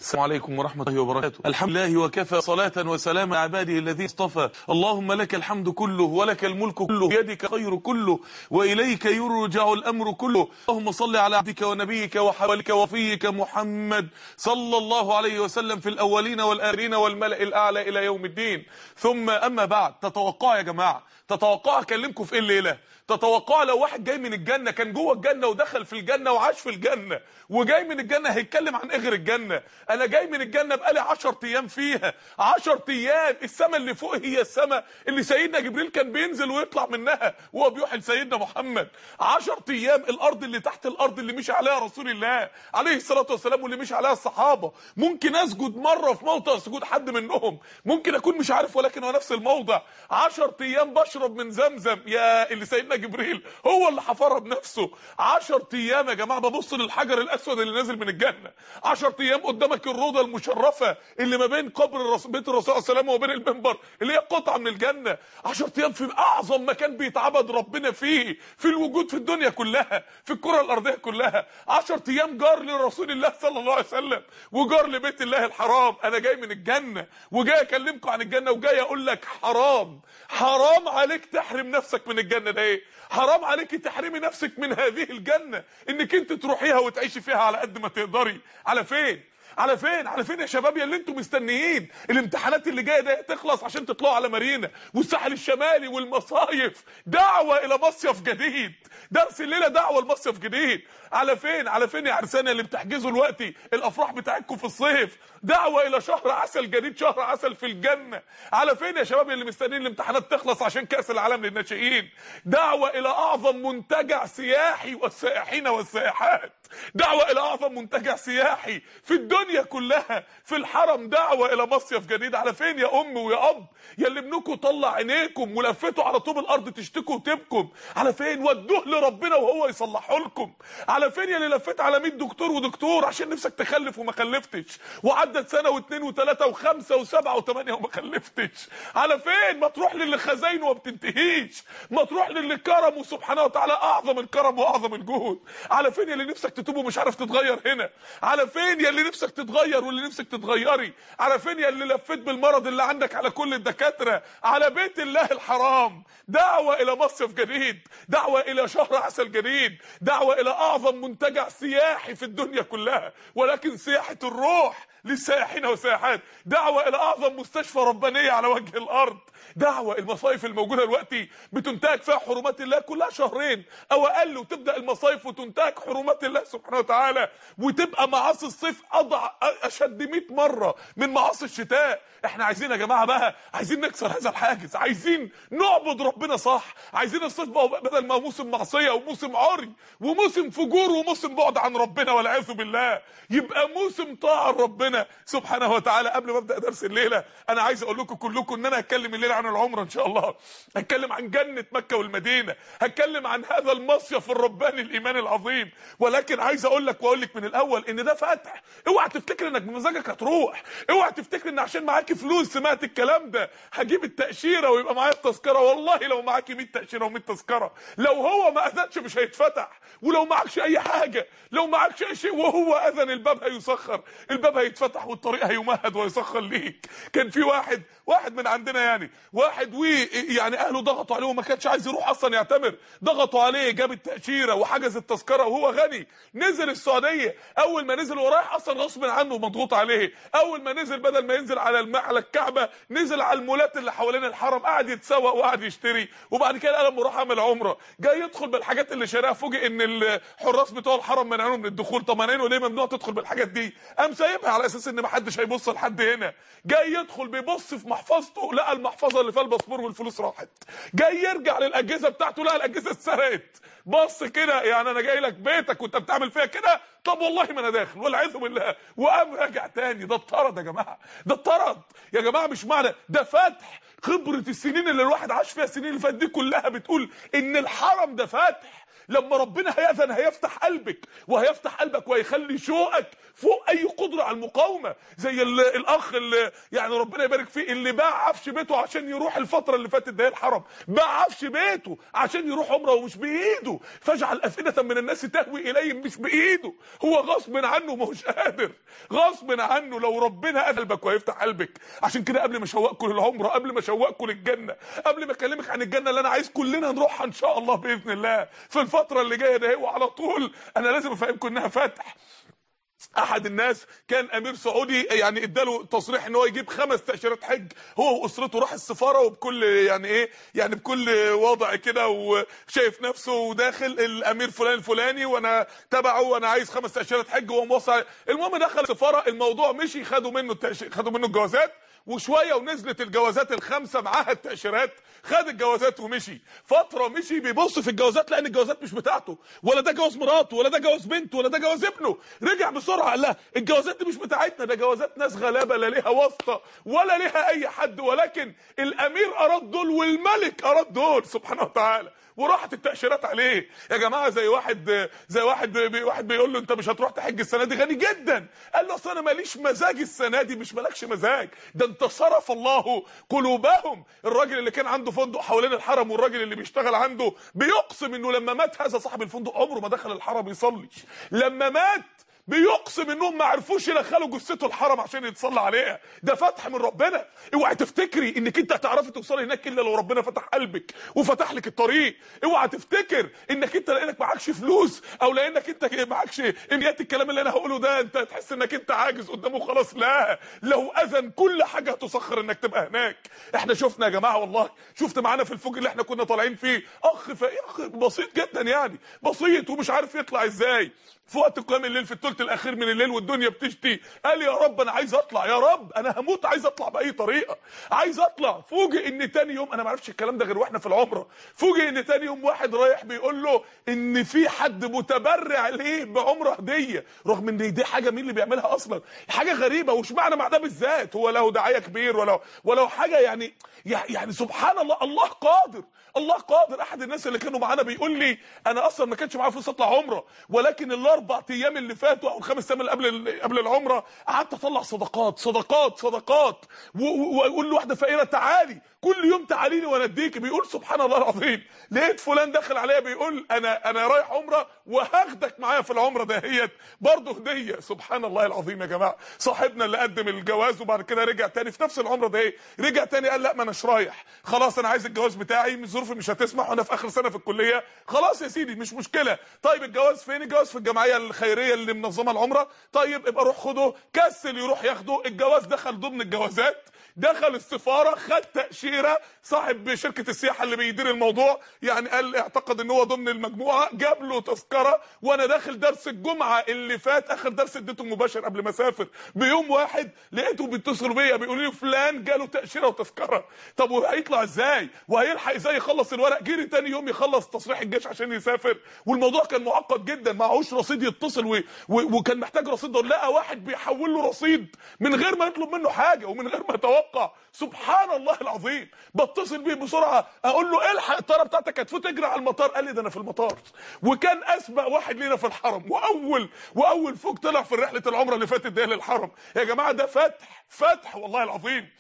السلام عليكم ورحمة الله وبركاته الحمد لله وكفى صلاة وسلام على عباده الذي اصطفى اللهم لك الحمد كله ولك الملك كله بيدك خير كله وإليك يرجع الأمر كله اللهم صل على عبدك ونبيك وحوالك وفيك محمد صلى الله عليه وسلم في الأولين والآخرين والملأ الأعلى إلى يوم الدين ثم أما بعد تتوقع يا جماعة تتوقع أكلمكم في إيه الليلة تتوقع لو واحد جاي من الجنة كان جوه الجنة ودخل في الجنة وعاش في الجنة وجاي من الجنة هيتكلم عن ايه غير الجنة انا جاي من الجنة بقالي 10 ايام فيها 10 ايام السماء اللي فوق هي السماء اللي سيدنا جبريل كان بينزل ويطلع منها وهو بيوحي لسيدنا محمد 10 ايام الارض اللي تحت الارض اللي مشي عليها رسول الله عليه الصلاة والسلام واللي مشي عليها الصحابة ممكن اسجد مرة في موضع سجود حد منهم ممكن اكون مش عارف ولكن هو نفس الموضع 10 ايام بشرب من زمزم يا اللي سيدنا جبريل هو اللي حفرها بنفسه 10 ايام يا جماعه ببص للحجر الاسود اللي نازل من الجنه 10 ايام قدامك الروضه المشرفه اللي ما بين قبر الرسول بيت الرسول صلى الله عليه وسلم وبين المنبر اللي هي قطعه من الجنه 10 ايام في اعظم مكان بيتعبد ربنا فيه في الوجود في الدنيا كلها في الكره الارضيه كلها 10 ايام جار لرسول الله صلى الله عليه وسلم وجار لبيت الله الحرام انا جاي من الجنه وجاي اكلمكم عن الجنه وجاي اقول لك حرام حرام عليك تحرم نفسك من الجنه ده ايه حرام عليك تحرمي نفسك من هذه الجنة انك انت تروحيها وتعيشي فيها على قد ما تقدري على فين على فين على فين يا شباب يا اللي انتم مستنيين الامتحانات اللي جايه ده تخلص عشان تطلعوا على مارينا والساحل الشمالي والمصايف دعوه الى مصيف جديد درس الليله دعوه لمصيف جديد على فين على فين يا عرسانه اللي بتحجزوا دلوقتي الافراح بتاعتكم في الصيف دعوه الى شهر عسل جديد شهر عسل في الجنه على فين يا شباب اللي مستنيين الامتحانات تخلص عشان كاس العالم للناشئين دعوه الى اعظم منتجع سياحي والسائحين والسائحات دعوه الى اعظم منتجع سياحي في الدنيا كلها في الحرم دعوه الى مصيف جديد على فين يا ام ويا اب يا اللي ابنكم طلع عينيكم ولفتوا على طوب الارض تشتكوا وتبكم على فين ودوه لربنا وهو يصلحه لكم على فين يا اللي لفيت على 100 دكتور ودكتور عشان نفسك تخلف وما خلفتش وعدت سنه واثنين وثلاثه وخمسه وسبعه وثمانيه وما خلفتش على فين ما تروح للي خزاينه وما بتنتهيش ما تروح للي كرمه سبحانه وتعالى اعظم الكرم واعظم الجهود على فين يا اللي نفسك تتوب ومش عارف تتغير هنا على فين يا اللي نفسك تتغير واللي نفسك تتغيري على فين يا اللي لفيت بالمرض اللي عندك على كل الدكاتره على بيت الله الحرام دعوه الى مصيف جديد دعوه الى شهر عسل جديد دعوه الى اعظم منتجع سياحي في الدنيا كلها ولكن سياحه الروح للسائحين والسائحات دعوة إلى أعظم مستشفى ربانية على وجه الأرض دعوة المصايف الموجودة دلوقتي بتنتهك فيها حرمات الله كلها شهرين أو أقل وتبدأ المصايف وتنتهك حرمات الله سبحانه وتعالى وتبقى معاصي الصيف أضع أشد 100 مرة من معاصي الشتاء احنا عايزين يا جماعة بقى عايزين نكسر هذا الحاجز عايزين نعبد ربنا صح عايزين الصيف بقى بدل ما موسم معصية وموسم عري وموسم فجور وموسم بعد عن ربنا والعياذ بالله يبقى موسم طاعة ربنا سبحانه وتعالى قبل ما ابدا درس الليله انا عايز اقول لكم كلكم ان انا هتكلم الليله عن العمره ان شاء الله هتكلم عن جنه مكه والمدينه هتكلم عن هذا المصيف الرباني الايمان العظيم ولكن عايز اقول لك واقول لك من الاول ان ده فتح اوعى تفتكر انك بمزاجك هتروح اوعى تفتكر ان عشان معاكي فلوس سمعت الكلام ده هجيب التاشيره ويبقى معايا التذكره والله لو معاكي 100 تاشيره و100 تذكره لو هو ما اذنش مش هيتفتح ولو معكش اي حاجه لو معكش اي شيء وهو اذن الباب هيسخر الباب هيتفتح والطريق هيمهد ويسخر ليك كان في واحد واحد من عندنا يعني واحد وي يعني اهله ضغطوا عليه وما كانش عايز يروح اصلا يعتمر ضغطوا عليه جاب التاشيره وحجز التذكره وهو غني نزل السعوديه اول ما نزل ورايح اصلا غصب عنه مضغوط عليه اول ما نزل بدل ما ينزل على الم... على الكعبه نزل على المولات اللي حوالين الحرم قعد يتسوق وقعد يشتري وبعد كده قال اما اروح اعمل عمره جاي يدخل بالحاجات اللي شراها فوجئ ان الحراس بتوع الحرم منعوه من الدخول طب منعينه ليه ممنوع تدخل بالحاجات دي قام سايبها على اساس ان ما حدش هيبص لحد هنا جاي يدخل بيبص في محفظته لقى المحفظه اللي فيها الباسبور والفلوس راحت جاي يرجع للاجهزه بتاعته لقى الاجهزه اتسرقت بص كده يعني انا جاي لك بيتك وانت بتعمل فيها كده طب والله ما انا داخل والعياذ بالله وقام راجع تاني ده اتطرد يا جماعه ده اتطرد يا جماعه مش معنى ده فتح خبره السنين اللي الواحد عاش فيها السنين اللي فاتت دي كلها بتقول ان الحرم ده فتح لما ربنا هيأذن هيفتح قلبك وهيفتح قلبك وهيخلي شوقك فوق اي قدره على المقاومه زي ال- الاخ اللي يعني ربنا يبارك فيه اللي باع عفش بيته عشان يروح الفتره اللي فاتت ده الحرم باع عفش بيته عشان يروح عمره ومش بايده فاجعل افئده من الناس تهوي اليهم مش بايده هو غصب عنه ما هوش قادر غصب عنه لو ربنا قلبك وهيفتح قلبك عشان كده قبل ما اشوقكم للعمره قبل ما اشوقكم للجنه قبل ما اكلمك عن الجنه اللي انا عايز كلنا نروحها ان شاء الله باذن الله في الفتره اللي جايه ده وعلى طول انا لازم افهمكم انها فتح احد الناس كان امير سعودي يعني اداله تصريح ان هو يجيب خمس تاشيرات حج هو واسرته راح السفاره وبكل يعني ايه يعني بكل وضع كده وشايف نفسه وداخل الامير فلان الفلاني وانا تبعه وانا عايز خمس تاشيرات حج وهو موصل المهم دخل السفاره الموضوع مشي خدوا منه التأش... خدوا منه الجوازات وشويه ونزلت الجوازات الخمسه معاها التاشيرات خد الجوازات ومشي فتره مشي بيبص في الجوازات لان الجوازات مش بتاعته ولا ده جواز مراته ولا ده جواز بنته ولا ده جواز ابنه رجع بسرعه قال لها الجوازات دي مش بتاعتنا ده جوازات ناس غلابه لا ليها واسطه ولا ليها اي حد ولكن الامير اراد دول والملك اراد دول سبحانه وتعالى وراحت التاشيرات عليه يا جماعه زي واحد زي واحد بي واحد بيقول له انت مش هتروح تحج السنه دي غني جدا قال له اصل انا ماليش مزاج السنه دي مش مالكش مزاج ده انت صرف الله قلوبهم الراجل اللي كان عنده فندق حوالين الحرم والراجل اللي بيشتغل عنده بيقسم انه لما مات هذا صاحب الفندق عمره ما دخل الحرم يصلي لما مات بيقسم انهم ما عرفوش يدخلوا جثته الحرم عشان يتصلى عليها ده فتح من ربنا اوعي تفتكري انك انت هتعرفي توصلي هناك الا لو ربنا فتح قلبك وفتح لك الطريق اوعي تفتكر انك انت لانك معكش فلوس او لانك انت معكش امكانيات الكلام اللي انا هقوله ده انت تحس انك انت عاجز قدامه خلاص لا لو اذن كل حاجه هتسخر انك تبقى هناك احنا شفنا يا جماعه والله شفت معانا في الفوج اللي احنا كنا طالعين فيه اخ فقير اخ بسيط جدا يعني بسيط ومش عارف يطلع ازاي في وقت قيام الليل في الثلث الاخير من الليل والدنيا بتشتي قال يا رب انا عايز اطلع يا رب انا هموت عايز اطلع باي طريقه عايز اطلع فوجئ ان تاني يوم انا ما عرفش الكلام ده غير واحنا في العمره فوجئ ان تاني يوم واحد رايح بيقول له ان في حد متبرع ليه بعمره هديه رغم ان دي حاجه مين اللي بيعملها اصلا حاجه غريبه وش معنى مع ده بالذات هو له داعيه كبير ولا ولو حاجه يعني يعني سبحان الله الله قادر الله قادر احد الناس اللي كانوا معانا بيقول لي انا اصلا ما كانش معايا فلوس اطلع عمره ولكن الاربع ايام اللي فاتوا او الخمس ايام اللي قبل قبل العمره قعدت اطلع صدقات صدقات صدقات واقول لواحده فقيره تعالي كل يوم تعالي لي وانا اديكي بيقول سبحان الله العظيم لقيت فلان داخل عليا بيقول انا انا رايح عمره وهاخدك معايا في العمره دهيت برضه هديه سبحان الله العظيم يا جماعه صاحبنا اللي قدم الجواز وبعد كده رجع تاني في نفس العمره ده رجع تاني قال لا ما اناش رايح خلاص انا عايز الجواز بتاعي من ظروفي مش هتسمح وانا في اخر سنه في الكليه خلاص يا سيدي مش مشكله طيب الجواز فين الجواز في الجمعيه الخيريه اللي منظمه العمره طيب ابقى روح خده كسل يروح ياخده الجواز دخل ضمن الجوازات دخل السفاره خد تاشيره صاحب شركه السياحه اللي بيدير الموضوع يعني قال اعتقد ان هو ضمن المجموعه جاب له تذكره وانا داخل درس الجمعه اللي فات اخر درس اديته مباشر قبل ما اسافر بيوم واحد لقيته بيتصلوا بيا بيقولوا لي فلان جاله تاشيره وتذكره طب وهيطلع ازاي وهيلحق ازاي يخلص الورق جري تاني يوم يخلص تصريح الجيش عشان يسافر والموضوع كان معقد جدا معهوش رصيد يتصل و... و... وكان محتاج رصيد ده لقى واحد بيحول له رصيد من غير ما يطلب منه حاجه ومن غير ما يتوقع سبحان الله العظيم بتصل بيه بسرعه اقول له الحق الطياره بتاعتك هتفوت اجري على المطار قال لي ده انا في المطار وكان اسبق واحد لينا في الحرم واول واول فوق طلع في رحله العمره اللي فاتت دي للحرم يا جماعه ده فتح فتح والله العظيم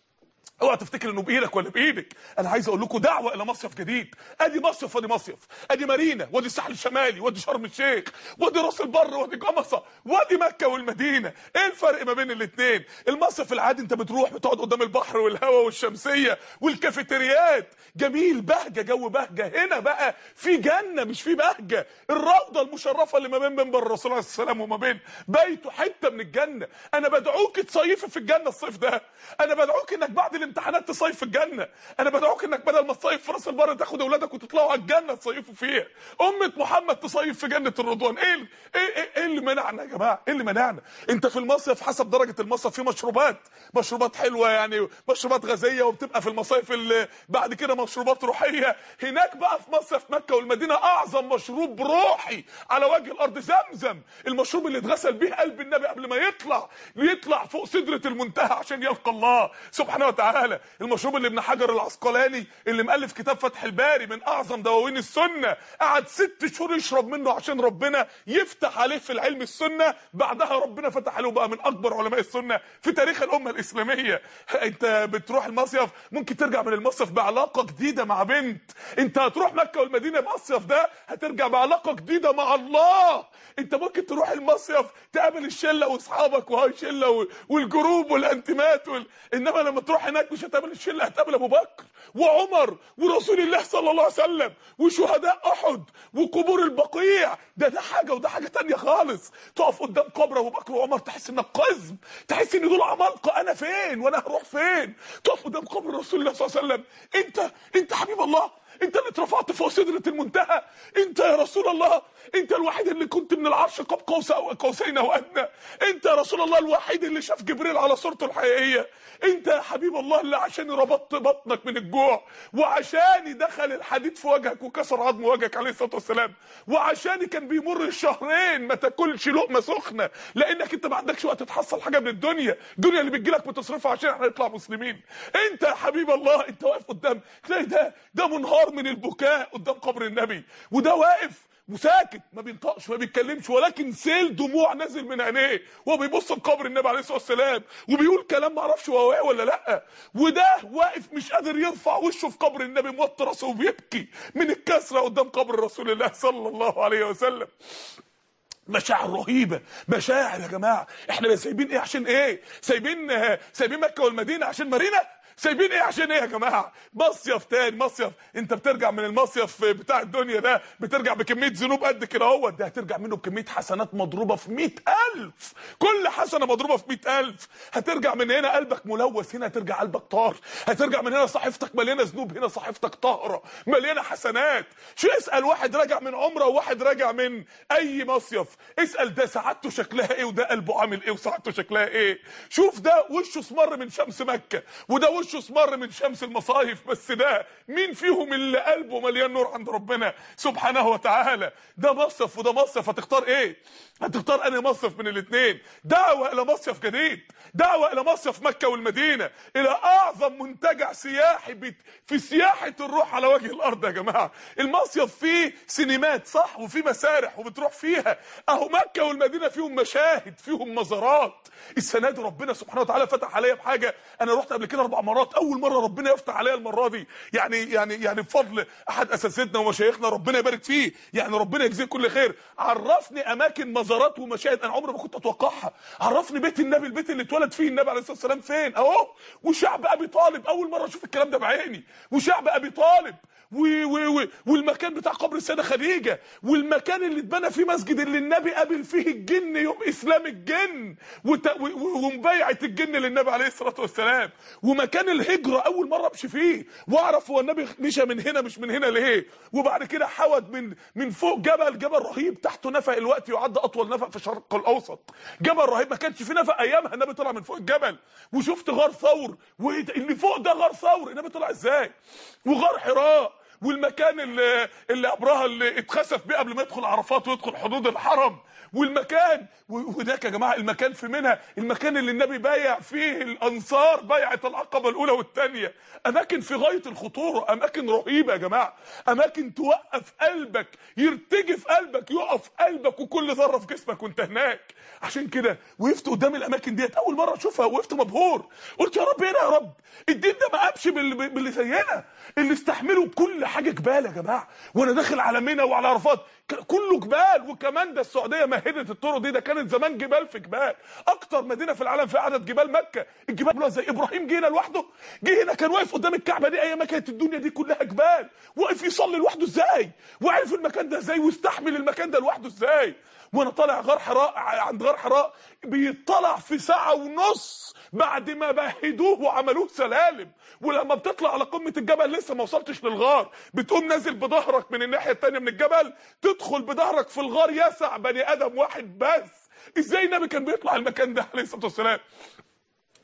اوعى تفتكر انه بايدك ولا بايدك انا عايز اقول لكم دعوه الى مصيف جديد ادي مصيف وادي مصيف ادي مارينا وادي الساحل الشمالي وادي شرم الشيخ وادي راس البر وادي جمصه وادي مكه والمدينه ايه الفرق ما بين الاثنين المصيف العادي انت بتروح بتقعد قدام البحر والهواء والشمسيه والكافيتريات جميل بهجه جو بهجه هنا بقى في جنه مش في بهجه الروضه المشرفه اللي ما بين منبر الرسول عليه السلام وما بين بيته حته من الجنه انا بدعوك تصيفي في الجنه الصيف ده انا بدعوك انك بعد الامتحانات تصيف في الجنه انا بدعوك انك بدل ما تصيف في راس البر تاخد اولادك وتطلعوا على الجنه تصيفوا فيها امه محمد تصيف في جنه الرضوان ايه ال- ايه ايه, إيه اللي منعنا يا جماعه ايه اللي منعنا انت في المصيف حسب درجه المصيف في مشروبات مشروبات حلوه يعني مشروبات غازيه وبتبقى في المصايف اللي بعد كده مشروبات روحيه هناك بقى في مصيف مكه والمدينه اعظم مشروب روحي على وجه الارض زمزم المشروب اللي اتغسل بيه قلب النبي قبل ما يطلع يطلع فوق سدره المنتهى عشان يلقى الله سبحانه وتعالى وتعالى المشروب اللي ابن حجر العسقلاني اللي مؤلف كتاب فتح الباري من اعظم دواوين السنه قعد ست شهور يشرب منه عشان ربنا يفتح عليه في العلم السنه بعدها ربنا فتح عليه وبقى من اكبر علماء السنه في تاريخ الامه الاسلاميه انت بتروح المصيف ممكن ترجع من المصيف بعلاقه جديده مع بنت انت هتروح مكه والمدينه مصيف ده هترجع بعلاقه جديده مع الله انت ممكن تروح المصيف تقابل الشله واصحابك وهاي شله و- والجروب والانتمات وال... انما لما تروح هناك مش هتقابل الشله هتقابل ابو بكر وعمر ورسول الله صلى الله عليه وسلم وشهداء احد وقبور البقيع ده ده حاجه وده حاجه تانية خالص تقف قدام قبر ابو بكر وعمر تحس انك قزم تحس ان دول عمالقه انا فين وانا هروح فين تقف قدام قبر رسول الله صلى الله عليه وسلم انت انت حبيب الله انت اللي اترفعت فوق سدرة المنتهى انت يا رسول الله انت الوحيد اللي كنت من العرش قاب قوس او قوسين او ادنى انت يا رسول الله الوحيد اللي شاف جبريل على صورته الحقيقيه انت يا حبيب الله اللي عشان ربطت بطنك من الجوع وعشان دخل الحديد في وجهك وكسر عظم وجهك عليه الصلاه والسلام وعشان كان بيمر الشهرين ما تاكلش لقمه سخنه لانك انت ما عندكش وقت تحصل حاجه من الدنيا الدنيا اللي بتجيلك بتصرفها عشان احنا نطلع مسلمين انت يا حبيب الله انت واقف قدام تلاقي ده ده منهار من البكاء قدام قبر النبي وده واقف وساكت ما بينطقش ما بيتكلمش ولكن سيل دموع نازل من عينيه وهو بيبص لقبر النبي عليه الصلاه والسلام وبيقول كلام ما اعرفش هو واقع ولا لا وده واقف مش قادر يرفع وشه في قبر النبي موطي راسه وبيبكي من الكسره قدام قبر رسول الله صلى الله عليه وسلم مشاعر رهيبه مشاعر يا جماعه احنا سايبين ايه عشان ايه سايبين آه، سايبين مكه والمدينه عشان مارينا سايبين ايه عشان ايه يا جماعه مصيف تاني مصيف انت بترجع من المصيف بتاع الدنيا ده بترجع بكميه ذنوب قد كده اهوت ده هترجع منه بكميه حسنات مضروبه في مئة ألف كل حسنه مضروبه في مئة ألف هترجع من هنا قلبك ملوث هنا هترجع قلبك طاهر هترجع من هنا صحيفتك مليانه ذنوب هنا صحيفتك طاهره مليانه حسنات شو اسال واحد راجع من عمره وواحد راجع من اي مصيف اسال ده سعادته شكلها ايه وده قلبه عامل ايه وسعادته شكلها ايه شوف ده وشه اسمر من شمس مكه وده وشه اسمر من شمس المصايف بس ده مين فيهم اللي قلبه مليان نور عند ربنا سبحانه وتعالى ده مصيف وده مصيف هتختار ايه هتختار انهي مصيف من الاثنين دعوه الى مصيف جديد دعوه الى مصيف مكه والمدينه الى اعظم منتجع سياحي بت- في سياحه الروح على وجه الارض يا جماعه المصيف فيه سينمات صح وفيه مسارح وبتروح فيها اهو مكه والمدينه فيهم مشاهد فيهم مزارات السنه دي ربنا سبحانه وتعالى فتح عليا بحاجه انا رحت قبل كده اربع مرات اول مره ربنا يفتح عليا المره دي يعني يعني يعني بفضل احد اساتذتنا ومشايخنا ربنا يبارك فيه يعني ربنا يجزيه كل خير عرفني اماكن مزارات ومشاهد انا عمري ما كنت اتوقعها عرفني بيت النبي البيت اللي اتولد فيه النبي عليه الصلاه والسلام فين اهو وشعب ابي طالب اول مره اشوف الكلام ده بعيني وشعب ابي طالب و و و والمكان بتاع قبر السيده خديجه والمكان اللي اتبنى فيه مسجد اللي النبي قابل فيه الجن يوم اسلام الجن وت- و- و- ومبايعه الجن للنبي عليه الصلاه والسلام ومكان الهجره اول مره امشي فيه واعرف هو النبي مشى من هنا مش من هنا ليه وبعد كده حود من من فوق جبل جبل رهيب تحته نفق الوقت يعد اطول نفق في الشرق الاوسط جبل رهيب ما كانش في نفق ايامها النبي طلع من فوق الجبل وشفت غار ثور وايه ده؟ اللي فوق ده غار ثور النبي طلع ازاي وغار حراء والمكان اللي اللي ابرهه اللي اتخسف بيه قبل ما يدخل عرفات ويدخل حدود الحرم والمكان وهناك يا جماعه المكان في منى المكان اللي النبي بايع فيه الانصار بيعه العقبه الاولى والثانيه اماكن في غايه الخطوره اماكن رهيبه يا جماعه اماكن توقف قلبك يرتجف قلبك يقف قلبك وكل ذره في جسمك وانت هناك عشان كده وقفت قدام الاماكن ديت اول مره اشوفها وقفت مبهور قلت يا رب هنا يا رب الدين ده ما قامش باللي, باللي زينا اللي استحملوا كل حاجه جبال يا جماعه وانا داخل على منى وعلى عرفات ك- كله جبال وكمان ده السعوديه مهدت الطرق دي ده كانت زمان جبال في جبال اكتر مدينه في العالم فيها عدد جبال مكه الجبال كلها زي ابراهيم جه هنا لوحده جه هنا كان واقف قدام الكعبه دي ايام ما كانت الدنيا دي كلها جبال واقف يصلي لوحده ازاي وعرف المكان ده ازاي واستحمل المكان ده لوحده ازاي وانا طالع غار حراء عند غار حراء بيطلع في ساعه ونص بعد ما بهدوه وعملوه سلالم ولما بتطلع على قمه الجبل لسه ما وصلتش للغار بتقوم نازل بظهرك من الناحيه التانيه من الجبل تدخل بظهرك في الغار يسع بني ادم واحد بس ازاي النبي كان بيطلع المكان ده عليه الصلاه والسلام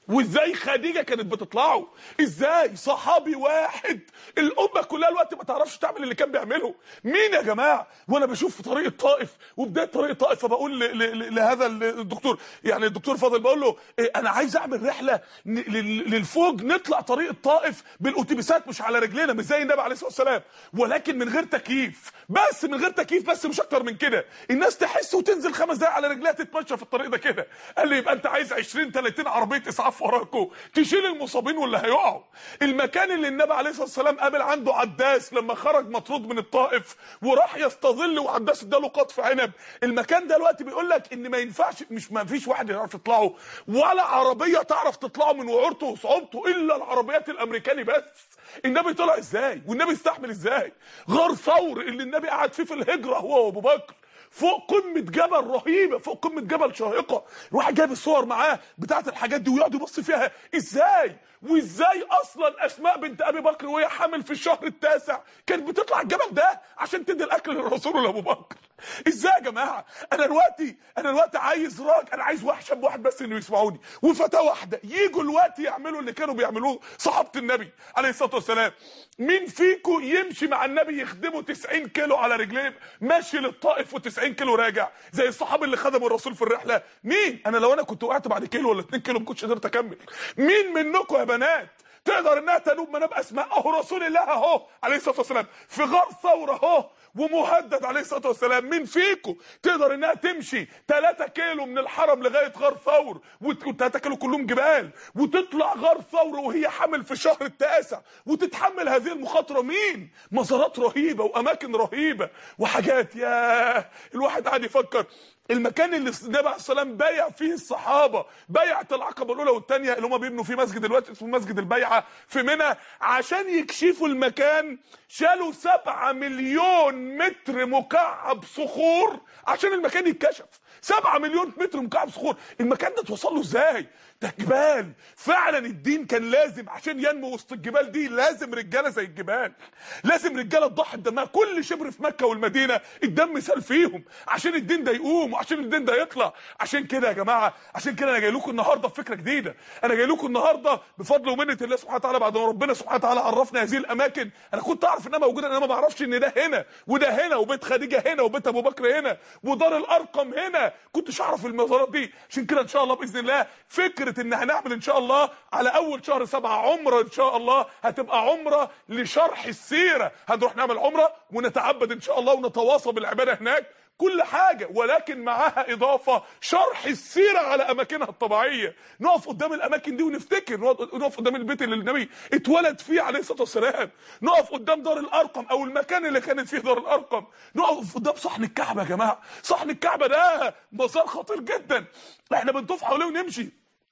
وازاي خديجه كانت بتطلعوا ازاي صحابي واحد الامه كلها الوقت ما تعرفش تعمل اللي كان بيعمله مين يا جماعه وانا بشوف في طريق الطائف وبدايه طريق الطائف فبقول ل- ل- ل- لهذا الدكتور يعني الدكتور فاضل بقول له إيه، انا عايز اعمل رحله ن- لل- للفوج نطلع طريق الطائف بالاتوبيسات مش على رجلينا مش زي النبي عليه الصلاه والسلام ولكن من غير تكييف بس من غير تكييف بس مش اكتر من كده الناس تحس وتنزل خمس دقايق على رجليها تتمشى في الطريق ده كده قال لي يبقى انت عايز 20 30 عربيه اسعاف وراكوا تشيل المصابين واللي هيقعوا المكان اللي النبي عليه الصلاه والسلام قابل عنده عداس لما خرج مطرود من الطائف وراح يستظل وعداس اداله قطف عنب المكان ده دلوقتي بيقول لك ان ما ينفعش مش ما فيش واحد يعرف يطلعه ولا عربيه تعرف تطلعه من وعورته وصعوبته الا العربيات الامريكاني بس النبي طلع ازاي والنبي استحمل ازاي غار ثور اللي النبي قعد فيه في الهجره هو وابو بكر فوق قمة جبل رهيبة فوق قمة جبل شاهقة الواحد جايب الصور معاه بتاعت الحاجات دي ويقعد يبص فيها ازاي وازاي اصلا اسماء بنت ابي بكر وهي حامل في الشهر التاسع كانت بتطلع الجبل ده عشان تدي الاكل للرسول ولابو بكر ازاي يا جماعه انا دلوقتي انا دلوقتي عايز راجل انا عايز واحد شاب واحد بس انه يسمعوني وفتاه واحده يجوا الوقت يعملوا اللي كانوا بيعملوه صحابه النبي عليه الصلاه والسلام مين فيكم يمشي مع النبي يخدمه 90 كيلو على رجليه ماشي للطائف و90 كيلو راجع زي الصحابه اللي خدموا الرسول في الرحله مين انا لو انا كنت وقعت بعد كيلو ولا 2 كيلو ما كنتش قدرت اكمل مين منكم يا بنات تقدر انها تنوب مناب اسماء اهو رسول الله اهو عليه الصلاه والسلام في غار ثوره اهو ومهدد عليه الصلاه والسلام مين فيكم تقدر انها تمشي 3 كيلو من الحرم لغايه غار ثور و3 كيلو كلهم جبال وتطلع غار ثور وهي حامل في الشهر التاسع وتتحمل هذه المخاطره مين مزارات رهيبه واماكن رهيبه وحاجات يا الواحد قاعد يفكر المكان اللي النبي عليه الصلاه والسلام بايع فيه الصحابه بيعه العقبه الاولى والثانيه اللي هم بيبنوا فيه مسجد دلوقتي اسمه مسجد البيعه في منى عشان يكشفوا المكان شالوا سبعة مليون متر مكعب صخور عشان المكان يتكشف سبعة مليون متر مكعب صخور المكان ده توصل له ازاي ده جبال فعلا الدين كان لازم عشان ينمو وسط الجبال دي لازم رجاله زي الجبال لازم رجاله تضحي بدمها كل شبر في مكه والمدينه الدم سال فيهم عشان الدين ده يقوم وعشان الدين ده يطلع عشان كده يا جماعه عشان كده انا جاي لكم النهارده بفكره جديده انا جاي لكم النهارده بفضل ومنه الله سبحانه وتعالى بعد ما ربنا سبحانه وتعالى عرفنا هذه الاماكن انا كنت اعرف انها موجوده انا ما بعرفش ان ده هنا وده هنا وبيت خديجه هنا وبيت ابو بكر هنا ودار الارقم هنا كنتش اعرف المزارات دي عشان كده ان شاء الله باذن الله فكره ان هنعمل ان شاء الله على اول شهر سبعة عمره ان شاء الله هتبقى عمره لشرح السيره هنروح نعمل عمره ونتعبد ان شاء الله ونتواصى بالعباده هناك كل حاجة ولكن معاها إضافة شرح السيرة على أماكنها الطبيعية نقف قدام الأماكن دي ونفتكر نقف قدام البيت اللي النبي اتولد فيه عليه الصلاة والسلام نقف قدام دار الأرقم أو المكان اللي كانت فيه دار الأرقم نقف قدام صحن الكعبة يا جماعة صحن الكعبة ده مزار خطير جدا احنا بنطوف حواليه ونمشي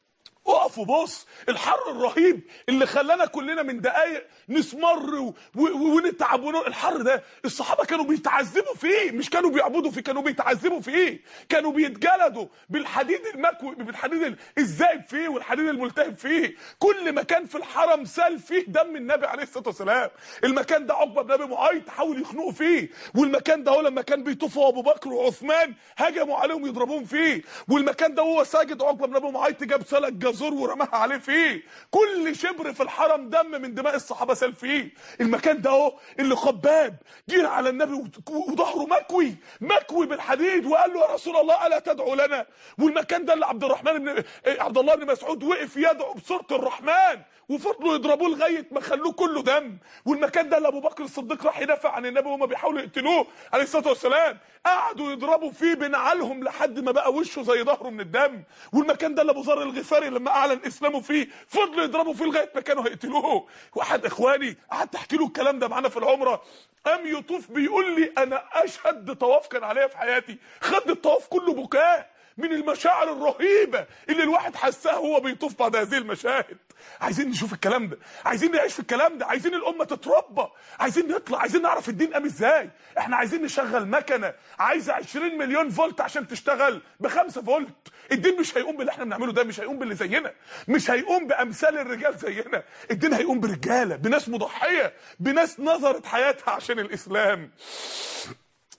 اقف وبص الحر الرهيب اللي خلانا كلنا من دقايق نسمر و... و... ونتعب ون... الحر ده الصحابه كانوا بيتعذبوا فيه مش كانوا بيعبدوا فيه كانوا بيتعذبوا فيه كانوا بيتجلدوا بالحديد المكوي بالحديد ال- الذائب فيه والحديد الملتهب فيه كل مكان في الحرم سال فيه دم النبي عليه الصلاه والسلام المكان ده عقبه بن ابي معيط حاول يخنقوا فيه والمكان ده هو لما كان بيطوفوا ابو بكر وعثمان هجموا عليهم يضربوهم فيه والمكان ده هو ساجد عقبه بن ابي معيط جاب سلك جزور ورماها عليه فيه كل شبر في الحرم دم من دماء الصحابه سال فيه المكان ده اهو اللي خباب جه على النبي وت- وظهره مكوي مكوي بالحديد وقال له يا رسول الله الا تدعو لنا والمكان ده اللي عبد الرحمن بن إيه، عبد الله بن مسعود وقف يدعو بصوره الرحمن وفضلوا يضربوه لغايه ما خلوه كله دم والمكان ده اللي ابو بكر الصديق راح يدافع عن النبي وهم بيحاولوا يقتلوه عليه الصلاه والسلام قعدوا يضربوا فيه بنعالهم لحد ما بقى وشه زي ظهره من الدم والمكان ده اللي ابو ذر الغفاري لما اعلن اسلامه فيه فضلوا يضربوا فيه لغايه ما كانوا هيقتلوه واحد اخواني قعدت احكي له الكلام ده معانا في العمره قام يطوف بيقول لي انا اشهد طواف كان عليا في حياتي خد الطواف كله بكاء من المشاعر الرهيبه اللي الواحد حسها وهو بيطوف بعد هذه المشاهد عايزين نشوف الكلام ده عايزين نعيش في الكلام ده عايزين الامه تتربى عايزين نطلع عايزين نعرف الدين قام ازاي احنا عايزين نشغل مكنه عايزه 20 مليون فولت عشان تشتغل ب 5 فولت الدين مش هيقوم باللي احنا بنعمله ده مش هيقوم باللي زينا مش هيقوم بامثال الرجال زينا الدين هيقوم برجاله بناس مضحيه بناس نظرت حياتها عشان الاسلام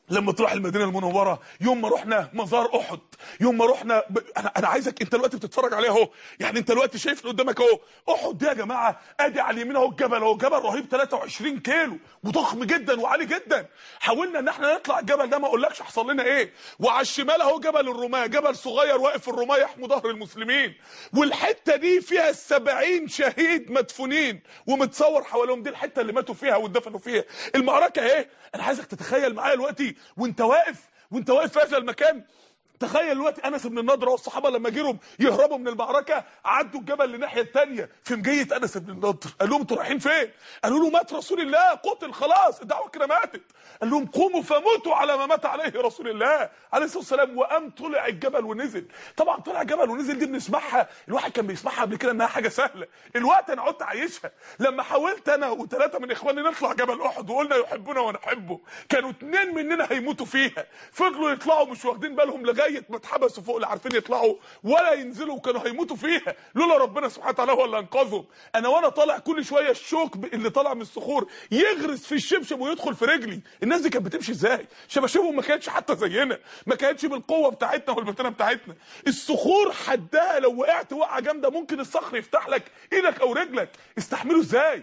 لما تروح المدينه المنوره يوم ما رحنا مزار احد يوم ما رحنا ب... انا انا عايزك انت دلوقتي بتتفرج عليه اهو يعني انت دلوقتي شايف اللي قدامك اهو احد ده يا جماعه ادي على اليمين اهو الجبل اهو جبل رهيب 23 كيلو وضخم جدا وعالي جدا حاولنا ان احنا نطلع الجبل ده ما اقولكش حصل لنا ايه وعلى الشمال اهو جبل الرماه جبل صغير واقف في الرماه يحمي ظهر المسلمين والحته دي فيها 70 شهيد مدفونين ومتصور حواليهم دي الحته اللي ماتوا فيها واتدفنوا فيها المعركه اهي انا عايزك تتخيل معايا دلوقتي وانت واقف وانت واقف في هذا المكان تخيل دلوقتي انس بن النضر والصحابه لما جيروا يهربوا من المعركه عدوا الجبل للناحيه الثانيه في مجيه انس بن النضر قال لهم انتوا رايحين فين قالوا له مات رسول الله قتل خلاص الدعوه كده ماتت قال لهم قوموا فموتوا على ما مات عليه رسول الله عليه الصلاه والسلام وقام طلع الجبل ونزل طبعا طلع الجبل ونزل دي بنسمعها الواحد كان بيسمعها قبل كده انها حاجه سهله الوقت انا قعدت عايشها لما حاولت انا وثلاثه من اخواني نطلع جبل احد وقلنا يحبنا ونحبه كانوا اتنين مننا هيموتوا فيها فضلوا يطلعوا مش واخدين بالهم لغايه ما اتحبسوا فوق لا عارفين يطلعوا ولا ينزلوا وكانوا هيموتوا فيها لولا ربنا سبحانه وتعالى هو اللي انقذهم انا وانا طالع كل شويه الشوك ب- اللي طالع من الصخور يغرس في الشبشب ويدخل في رجلي الناس دي كانت بتمشي ازاي شباشبهم ما كانتش حتى زينا ما كانتش بالقوه بتاعتنا والمتانه بتاعتنا الصخور حدها لو وقعت وقعه جامده ممكن الصخر يفتح لك ايدك او رجلك استحملوا ازاي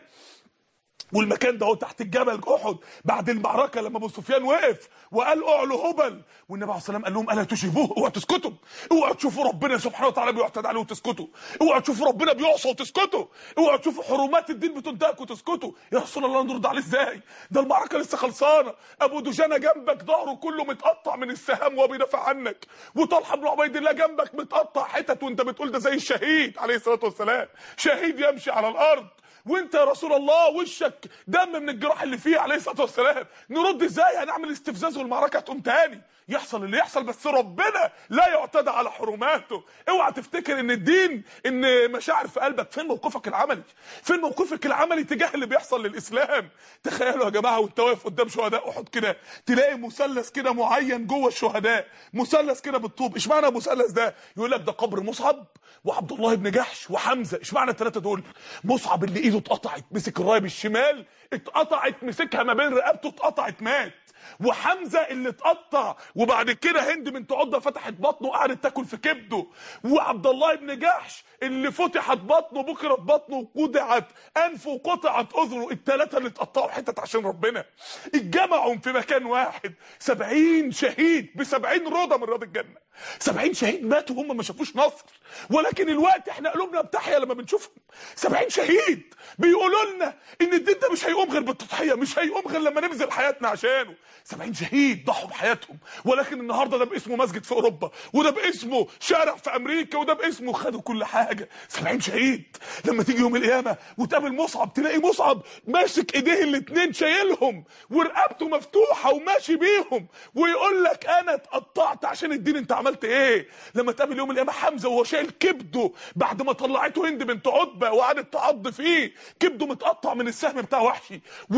والمكان ده هو تحت الجبل احد بعد المعركه لما ابو سفيان وقف وقال اعلوا هبل والنبي عليه الصلاه والسلام قال لهم الا تشيبوه اوعوا تسكتوا اوعوا تشوفوا ربنا سبحانه وتعالى بيعتدى عليه وتسكتوا اوعوا تشوفوا ربنا بيعصى وتسكتوا اوعوا تشوفوا حرمات الدين بتنتهك وتسكتوا يا رسول الله نرد عليه ازاي ده المعركه لسه خلصانه ابو دجانه جنبك ظهره كله متقطع من السهام وهو بيدافع عنك وطلحه بن عبيد الله جنبك متقطع حتت وانت بتقول ده زي الشهيد عليه الصلاه والسلام شهيد يمشي على الارض وانت يا رسول الله وشك دم من الجراح اللي فيه عليه الصلاه والسلام نرد ازاي هنعمل استفزاز والمعركه تقوم تاني يحصل اللي يحصل بس ربنا لا يعتدى على حرماته اوعى تفتكر ان الدين ان مشاعر في قلبك فين موقفك العملي فين موقفك العملي تجاه اللي بيحصل للاسلام تخيلوا يا جماعه وانت واقف قدام شهداء احد كده تلاقي مثلث كده معين جوه الشهداء مثلث كده بالطوب اشمعنى المثلث ده يقول لك ده قبر مصعب وعبد الله بن جحش وحمزه اشمعنى الثلاثه دول مصعب اللي ايده اتقطعت مسك الرايه بالشمال اتقطعت مسكها ما بين رقبته اتقطعت مات وحمزه اللي اتقطع وبعد كده هند بنت عضه فتحت بطنه وقعدت تاكل في كبده وعبد الله بن جحش اللي فتحت بطنه بكرت بطنه وقطعت انفه وقطعت اذنه الثلاثه اللي اتقطعوا حتت عشان ربنا اتجمعوا في مكان واحد سبعين شهيد بسبعين روضه من رياض الجنه سبعين شهيد ماتوا هم ما شافوش نصر ولكن الوقت احنا قلوبنا بتحيا لما بنشوفهم سبعين شهيد بيقولوا لنا ان الدين ده مش هيقوم غير بالتضحيه مش هيقوم غير لما نبذل حياتنا عشانه سبعين شهيد ضحوا بحياتهم ولكن النهارده ده باسمه مسجد في اوروبا وده باسمه شارع في امريكا وده باسمه خدوا كل حاجه سبعين شهيد لما تيجي يوم القيامه وتقابل مصعب تلاقي مصعب ماسك ايديه الاتنين شايلهم ورقبته مفتوحه وماشي بيهم ويقول لك انا اتقطعت عشان الدين انت عملت ايه لما تقابل يوم القيامه حمزه وهو شايل كبده بعد ما طلعته هند بنت عتبه وقعدت تعض فيه كبده متقطع من السهم بتاع وحشي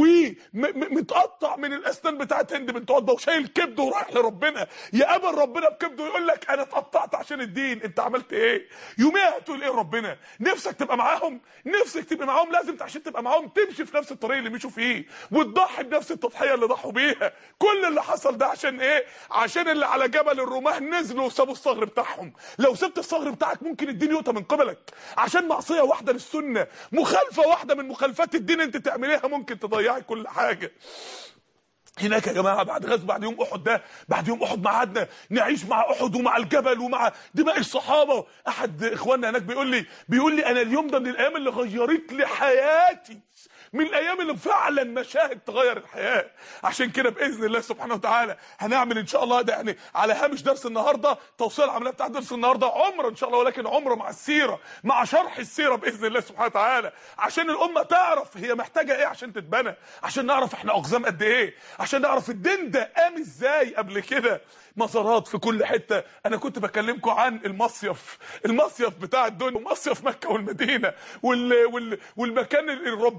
ومتقطع من الاسنان بتاعت هند بنت عتبه وشايل كبده ورايح لربنا يقابل ربنا بكبده ويقول لك انا اتقطعت عشان الدين انت عملت ايه يوميها هتقول ايه ربنا نفسك تبقى معاهم نفسك تبقى معاهم لازم عشان تبقى معاهم تمشي في نفس الطريق اللي مشوا فيه وتضحي بنفس التضحيه اللي ضحوا بيها كل اللي حصل ده عشان ايه عشان اللي على جبل الرماه نزلوا وسابوا الصغر بتاعهم لو سبت الصغر بتاعك ممكن الدين يؤتى من قبلك عشان معصيه واحده للسنه مخالفه واحده من مخالفات الدين انت تعمليها ممكن تضيعي كل حاجه هناك يا جماعه بعد غزو بعد يوم احد ده بعد يوم احد ما قعدنا نعيش مع احد ومع الجبل ومع دماء الصحابه احد اخواننا هناك بيقول لي بيقول لي انا اليوم ده من الايام اللي غيرت لي حياتي من الايام اللي فعلا مشاهد تغير الحياه عشان كده باذن الله سبحانه وتعالى هنعمل ان شاء الله ده يعني على هامش درس النهارده توصيل العمليه بتاع درس النهارده عمره ان شاء الله ولكن عمره مع السيره مع شرح السيره باذن الله سبحانه وتعالى عشان الامه تعرف هي محتاجه ايه عشان تتبنى عشان نعرف احنا اقزام قد ايه عشان نعرف الدين ده قام ازاي قبل كده مزارات في كل حته انا كنت بكلمكم عن المصيف المصيف بتاع الدنيا مصيف مكه والمدينه وال... وال... والمكان الرباني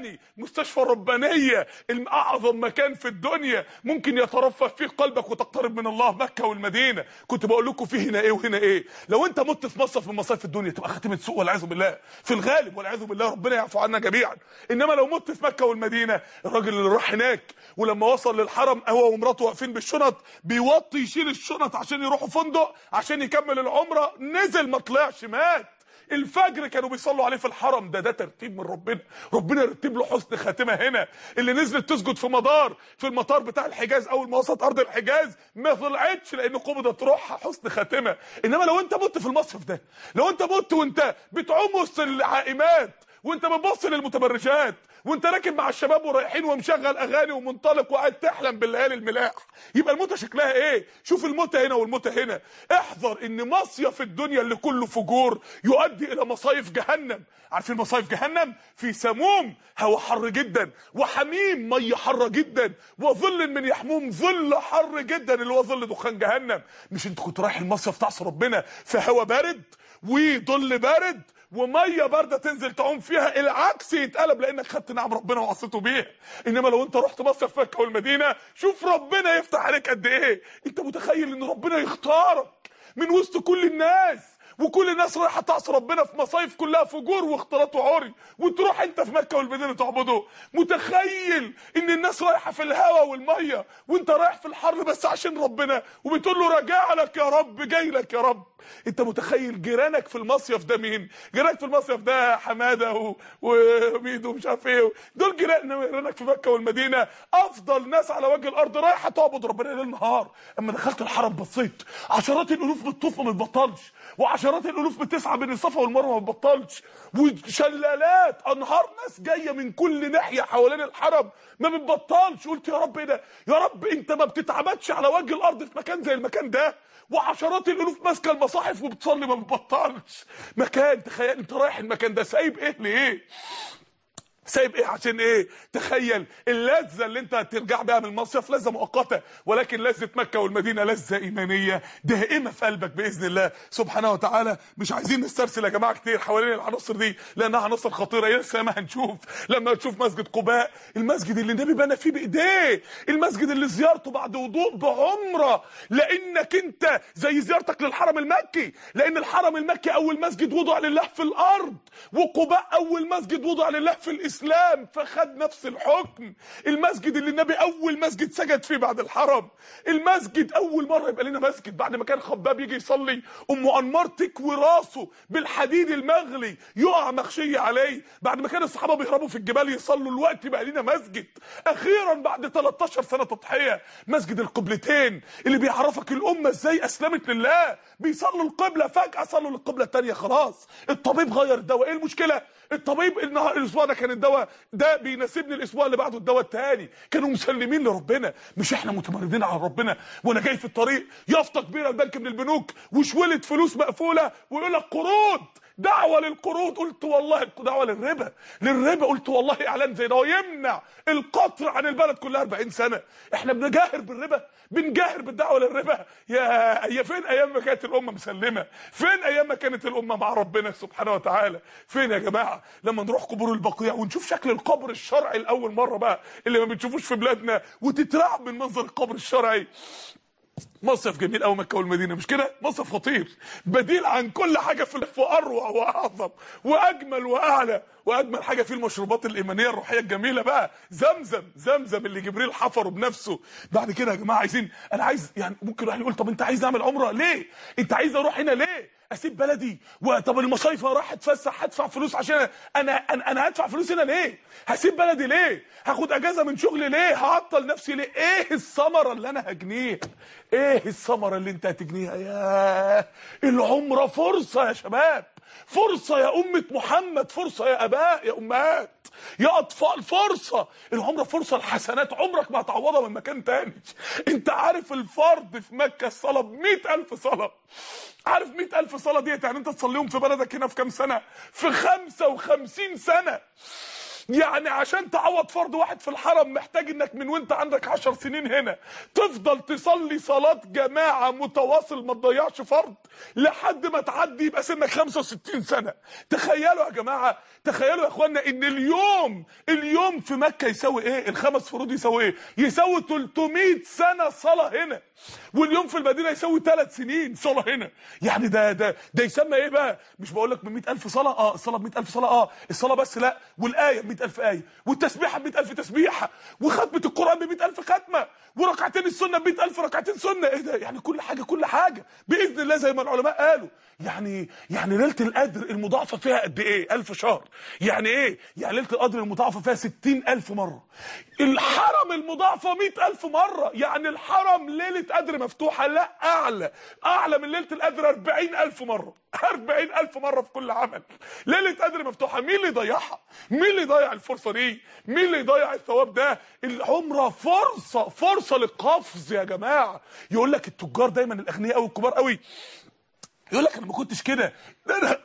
تاني مستشفى ربانيه اعظم مكان في الدنيا ممكن يترفه فيه قلبك وتقترب من الله مكه والمدينه كنت بقول لكم في هنا ايه وهنا ايه لو انت مت في مصرف من مصايف الدنيا تبقى خاتمه سوء والعياذ بالله في الغالب والعياذ بالله ربنا يعفو عنا جميعا انما لو مت في مكه والمدينه الراجل اللي راح هناك ولما وصل للحرم هو ومراته واقفين بالشنط بيوطي يشيل الشنط عشان يروحوا فندق عشان يكمل العمره نزل ما طلعش مات الفجر كانوا بيصلوا عليه في الحرم ده ده ترتيب من ربنا ربنا يرتب له حسن خاتمه هنا اللي نزلت تسجد في مدار في المطار بتاع الحجاز اول ما وصلت ارض الحجاز ما طلعتش لان قبضت روحها حسن خاتمه انما لو انت مت في المصرف ده لو انت مت وانت بتعوم وسط العائمات وانت بتبص للمتبرجات وانت راكب مع الشباب ورايحين ومشغل اغاني ومنطلق وقاعد تحلم بالليالي الملاح يبقى الموتة شكلها ايه شوف الموتة هنا والموتة هنا احذر ان مصيف الدنيا اللي كله فجور يؤدي الى مصايف جهنم عارفين مصايف جهنم في سموم هوا حر جدا وحميم ميه حاره جدا وظل من يحموم ظل حر جدا اللي هو ظل دخان جهنم مش انت كنت رايح المصيف تعصي ربنا في هوا بارد وظل بارد وميه بارده تنزل تعوم فيها العكس يتقلب لانك خدت نعم ربنا وعصيته بيها انما لو انت رحت مصيف مكه والمدينه شوف ربنا يفتح عليك قد ايه انت متخيل ان ربنا يختارك من وسط كل الناس وكل الناس رايحه تعصي ربنا في مصايف كلها فجور واختلاط وعري وتروح انت في مكه والمدينه تعبده متخيل ان الناس رايحه في الهوا والميه وانت رايح في الحر بس عشان ربنا وبتقول له راجع لك يا رب جاي لك يا رب انت متخيل جيرانك في المصيف ده مين جيرانك في المصيف ده حماده و... وميدو ومش عارف ايه دول جيران جيرانك في مكه والمدينه افضل ناس على وجه الارض رايحه تعبد ربنا ليل نهار اما دخلت الحرم بصيت عشرات الالوف بتطوف ما بتبطلش وعشرات الالوف بتسعى بين الصفا والمروه ما بتبطلش وشلالات انهار ناس جايه من كل ناحيه حوالين الحرم ما بتبطلش قلت يا رب ايه ده يا رب انت ما بتتعبدش على وجه الارض في مكان زي المكان ده وعشرات الالوف ماسكه المصاحف وبتصلي ما بتبطلش مكان تخيل انت رايح المكان ده سايب ايه لايه سايب ايه عشان ايه تخيل اللذه اللي انت هترجع بيها من المصيف لذه مؤقته ولكن لذه مكه والمدينه لذه ايمانيه دائمه في قلبك باذن الله سبحانه وتعالى مش عايزين نسترسل يا جماعه كتير حوالين العناصر دي لانها عناصر خطيره لسه ما هنشوف لما تشوف مسجد قباء المسجد اللي النبي بنى فيه بايديه المسجد اللي زيارته بعد وضوء بعمره لانك انت زي زيارتك للحرم المكي لان الحرم المكي اول مسجد وضع لله في الارض وقباء اول مسجد وضع لله في الاسلام الاسلام فخد نفس الحكم المسجد اللي النبي اول مسجد سجد فيه بعد الحرم المسجد اول مره يبقى لنا مسجد بعد ما كان خباب يجي يصلي ام انمار تكوي راسه بالحديد المغلي يقع مغشيه عليه بعد ما كان الصحابه بيهربوا في الجبال يصلوا الوقت بقى لنا مسجد اخيرا بعد 13 سنه تضحيه مسجد القبلتين اللي بيعرفك الامه ازاي اسلمت لله بيصلوا القبله فجاه صلوا للقبله الثانيه خلاص الطبيب غير الدواء ايه المشكله الطبيب النهار الاسبوع ده كان الدواء ده بيناسبني الاسبوع اللي بعده الدواء الثاني كانوا مسلمين لربنا مش احنا متمردين على ربنا وانا جاي في الطريق يافطه كبيره البنك من البنوك وشوله فلوس مقفوله ويقول لك قروض دعوة للقروض قلت والله دعوة للربا للربا قلت والله اعلان زي ده يمنع القطر عن البلد كلها 40 سنة احنا بنجاهر بالربا بنجاهر بالدعوة للربا يا يا فين ايام ما كانت الامة مسلمة فين ايام ما كانت الامة مع ربنا سبحانه وتعالى فين يا جماعة لما نروح قبور البقيع ونشوف شكل القبر الشرعي لاول مرة بقى اللي ما بنشوفوش في بلادنا وتترعب من منظر القبر الشرعي مصيف جميل قوي مكه والمدينه مش كده مصيف خطير بديل عن كل حاجه في واروع واعظم واجمل واعلى واجمل حاجه فيه المشروبات الايمانيه الروحيه الجميله بقى زمزم زمزم اللي جبريل حفره بنفسه بعد كده يا جماعه عايزين انا عايز يعني ممكن واحد يقول طب انت عايز اعمل عمره ليه انت عايز اروح هنا ليه اسيب بلدي وطب المصايف راح اتفسح هدفع فلوس عشان انا انا, أنا هدفع فلوس هنا ليه هسيب بلدي ليه هاخد اجازه من شغلي ليه هعطل نفسي ليه ايه الثمره اللي انا هجنيها ايه الثمره اللي انت هتجنيها يا العمره فرصه يا شباب فرصه يا امه محمد فرصه يا اباء يا امهات يا اطفال فرصه العمره فرصه الحسنات عمرك ما هتعوضها من مكان تاني انت عارف الفرض في مكه الصلاه ب ألف صلاه عارف مئة ألف صلاة ديت يعني انت تصليهم في بلدك هنا في كام سنة في خمسة وخمسين سنة يعني عشان تعوض فرض واحد في الحرم محتاج انك من وانت عندك عشر سنين هنا تفضل تصلي صلاة جماعة متواصل ما تضيعش فرض لحد ما تعدي يبقى سنك 65 سنة تخيلوا يا جماعة تخيلوا يا اخوانا ان اليوم اليوم في مكة يساوي ايه الخمس فروض يساوي ايه يساوي 300 سنة صلاة هنا واليوم في المدينة يساوي 3 سنين صلاة هنا يعني ده ده ده يسمى ايه بقى مش بقول لك من 100000 صلاة اه الصلاة ب 100000 صلاة اه الصلاة بس لا والآية ب 100000 آية والتسبيحة ب 100000 تسبيحة وختمة القرآن ب 100000 ختمة وركعتين السنة ب 100000 ركعتين سنة ايه ده يعني كل حاجة كل حاجة بإذن الله زي ما العلماء قالوا يعني يعني ليلة القدر المضاعفة فيها قد ايه 1000 شهر يعني ايه يعني ليلة القدر المضاعفة فيها 60000 مرة الحرم المضاعفة 100000 مرة يعني الحرم ليلة قدر مفتوحة لا أعلى أعلى من ليلة القدر 40000 مرة 40000 مرة في كل عمل ليلة قدر مفتوحة مين اللي يضيعها مين اللي يضيع الفرصة دي مين اللي يضيع الثواب ده العمرة فرصة فرصة للقفز يا جماعة يقول لك التجار دايما الأغنياء قوي الكبار قوي يقول لك انا ما كنتش كده ده انا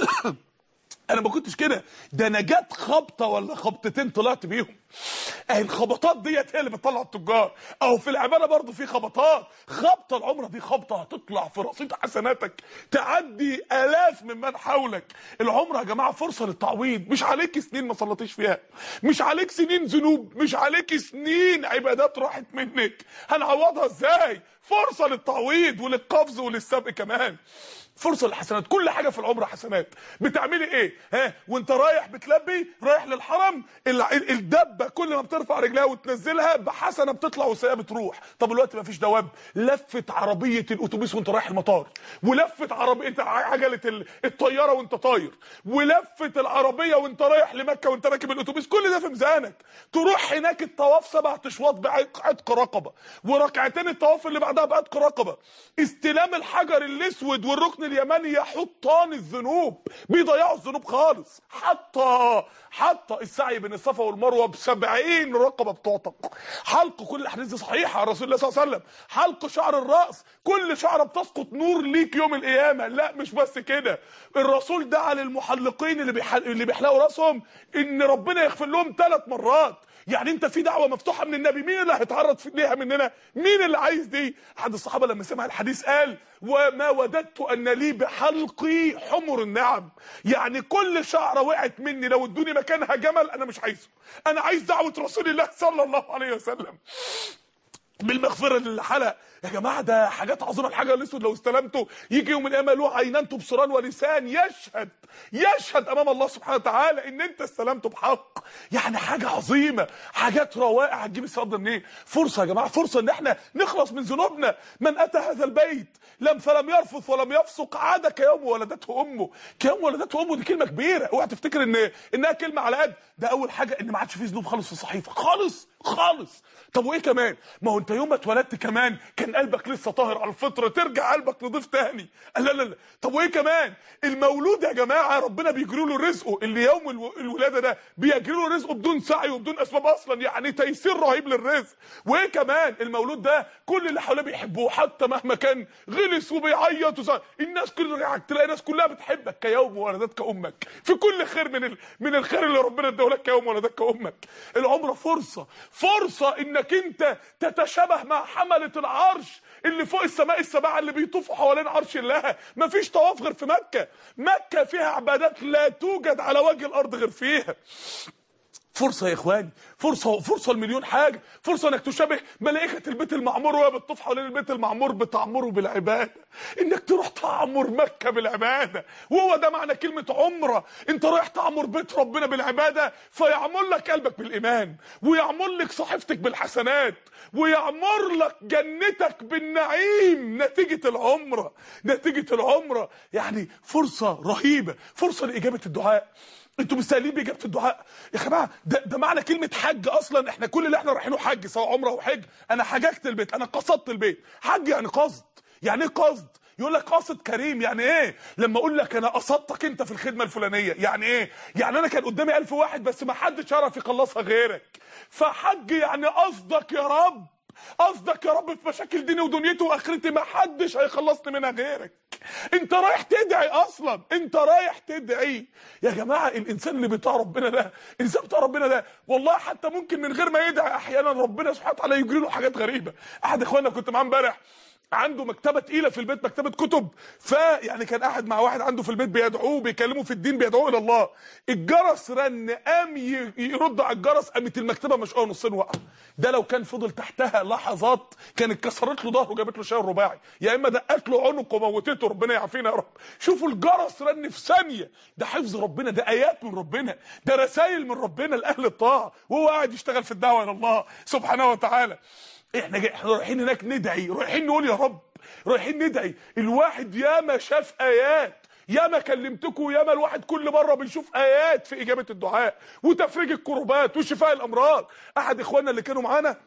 انا ما كنتش كده ده انا جت خبطه ولا خبطتين طلعت بيهم اهي الخبطات ديت هي اللي بتطلع التجار او في العباده برضه في خبطات خبطه العمره دي خبطه هتطلع في رصيد حسناتك تعدي الاف ممن حولك العمره يا جماعه فرصه للتعويض مش عليك سنين ما صليتيش فيها مش عليك سنين ذنوب مش عليك سنين عبادات راحت منك هنعوضها ازاي فرصه للتعويض وللقفز وللسبق كمان فرصه للحسنات كل حاجه في العمر حسنات بتعملي ايه ها وانت رايح بتلبي رايح للحرم ال- ال- الدبه كل ما بترفع رجلها وتنزلها بحسنه بتطلع وسيئه بتروح طب الوقت ما فيش دواب لفت عربيه الاتوبيس وانت رايح المطار ولفت عربيه عجله ال- الطياره وانت طاير ولفت العربيه وانت رايح لمكه وانت راكب الاتوبيس كل ده في ميزانك تروح هناك الطواف سبع اشواط بعتق رقبه وركعتين الطواف اللي بعدها بعتق رقبه استلام الحجر الاسود والركن اليماني يحطان الذنوب بيضيعوا الذنوب خالص حتى حتى السعي بين الصفا والمروه ب 70 رقبه بتعتق حلق كل الاحاديث دي صحيحه عن رسول الله صلى الله عليه وسلم حلق شعر الراس كل شعره بتسقط نور ليك يوم القيامه لا مش بس كده الرسول دعا للمحلقين اللي بيحل... اللي بيحلقوا راسهم ان ربنا يغفر لهم ثلاث مرات يعني انت في دعوه مفتوحه من النبي مين اللي هيتعرض في- ليها مننا مين اللي عايز دي احد الصحابه لما سمع الحديث قال وما وددت ان لي بحلقي حمر النعم يعني كل شعره وقعت مني لو ادوني مكانها جمل انا مش عايزه انا عايز دعوه رسول الله صلى الله عليه وسلم بالمغفره للي حلق يا جماعه ده حاجات عظيمه الحجر الاسود لو استلمته يجي يوم القيامه له عينان تبصران ولسان يشهد يشهد امام الله سبحانه وتعالى ان انت استلمته بحق يعني حاجه عظيمه حاجات روائع هتجيب الثواب ده منين فرصه يا جماعه فرصه ان احنا نخلص من ذنوبنا من اتى هذا البيت لم فلم يرفث ولم يفسق عاد كيوم ولدته امه كيوم ولدته امه دي كلمه كبيره اوعى تفتكر ان انها كلمه على قد ده اول حاجه ان ما عادش فيه ذنوب خالص في الصحيفه خالص خالص طب وايه كمان ما هو انت يوم ما اتولدت كمان كان قلبك لسه طاهر على الفطره ترجع قلبك نضيف تاني لا لا لا طب وايه كمان المولود يا جماعه ربنا بيجري له رزقه اللي يوم الو- الولاده ده بيجري له رزقه بدون سعي وبدون اسباب اصلا يعني تيسير رهيب للرزق وايه كمان المولود ده كل اللي حواليه بيحبوه حتى مهما كان غلس وبيعيط وزي. الناس كل تلاقي الناس كلها بتحبك كيوم ولدتك امك في كل خير من ال... من الخير اللي ربنا اداه لك كيوم ولدتك امك العمره فرصه فرصه انك انت تتشابه مع حمله العرش اللي فوق السماء السبعه اللي بيطوفوا حوالين عرش الله مفيش طواف غير في مكه مكه فيها عبادات لا توجد على وجه الارض غير فيها فرصة يا اخواني فرصة فرصة لمليون حاجة فرصة انك تشابه ملائكة البيت المعمور وهي بتطوف حوالين البيت المعمور بتعمره بالعبادة انك تروح تعمر مكة بالعبادة وهو ده معنى كلمة عمرة انت رايح تعمر بيت ربنا بالعبادة فيعمر لك قلبك بالايمان ويعمر لك صحيفتك بالحسنات ويعمر لك جنتك بالنعيم نتيجة العمرة نتيجة العمرة يعني فرصة رهيبة فرصة لإجابة الدعاء انتوا مستاهلين باجابه الدعاء يا جماعه ده, ده معنى كلمه حج اصلا احنا كل اللي احنا رايحينه حج سواء عمره او حج انا حججت البيت انا قصدت البيت حج يعني قصد يعني ايه قصد يقول لك قاصد كريم يعني ايه لما اقول لك انا قصدتك انت في الخدمه الفلانيه يعني ايه يعني انا كان قدامي ألف واحد بس ما حدش عرف يخلصها غيرك فحج يعني قصدك يا رب قصدك يا رب في مشاكل ديني ودنيتي واخرتي ما حدش هيخلصني منها غيرك انت رايح تدعي اصلا انت رايح تدعي يا جماعه الانسان اللي بتاع ربنا ده الانسان بتاع ربنا ده والله حتى ممكن من غير ما يدعي احيانا ربنا سبحانه وتعالى يجري له حاجات غريبه احد اخواننا كنت معاه امبارح عنده مكتبه تقيله في البيت مكتبه كتب فيعني كان قاعد مع واحد عنده في البيت بيدعوه بيكلمه في الدين بيدعوه الى الله الجرس رن قام ي- يرد على الجرس قامت المكتبه مشقوقه نصين واقعه ده لو كان فضل تحتها لحظات كانت كسرت له ظهره وجابت له شاي رباعي يا اما دقت له عنقه وموتته ربنا يعافينا يا رب شوفوا الجرس رن في ثانيه ده حفظ ربنا ده ايات من ربنا ده رسائل من ربنا لاهل الطاعه وهو قاعد يشتغل في الدعوه الى الله سبحانه وتعالى احنا جاي احنا رايحين هناك ندعي رايحين نقول يا رب رايحين ندعي الواحد ياما شاف ايات ياما كلمتكم ياما الواحد كل مره بيشوف ايات في اجابه الدعاء وتفريج الكروبات وشفاء الامراض احد اخواننا اللي كانوا معانا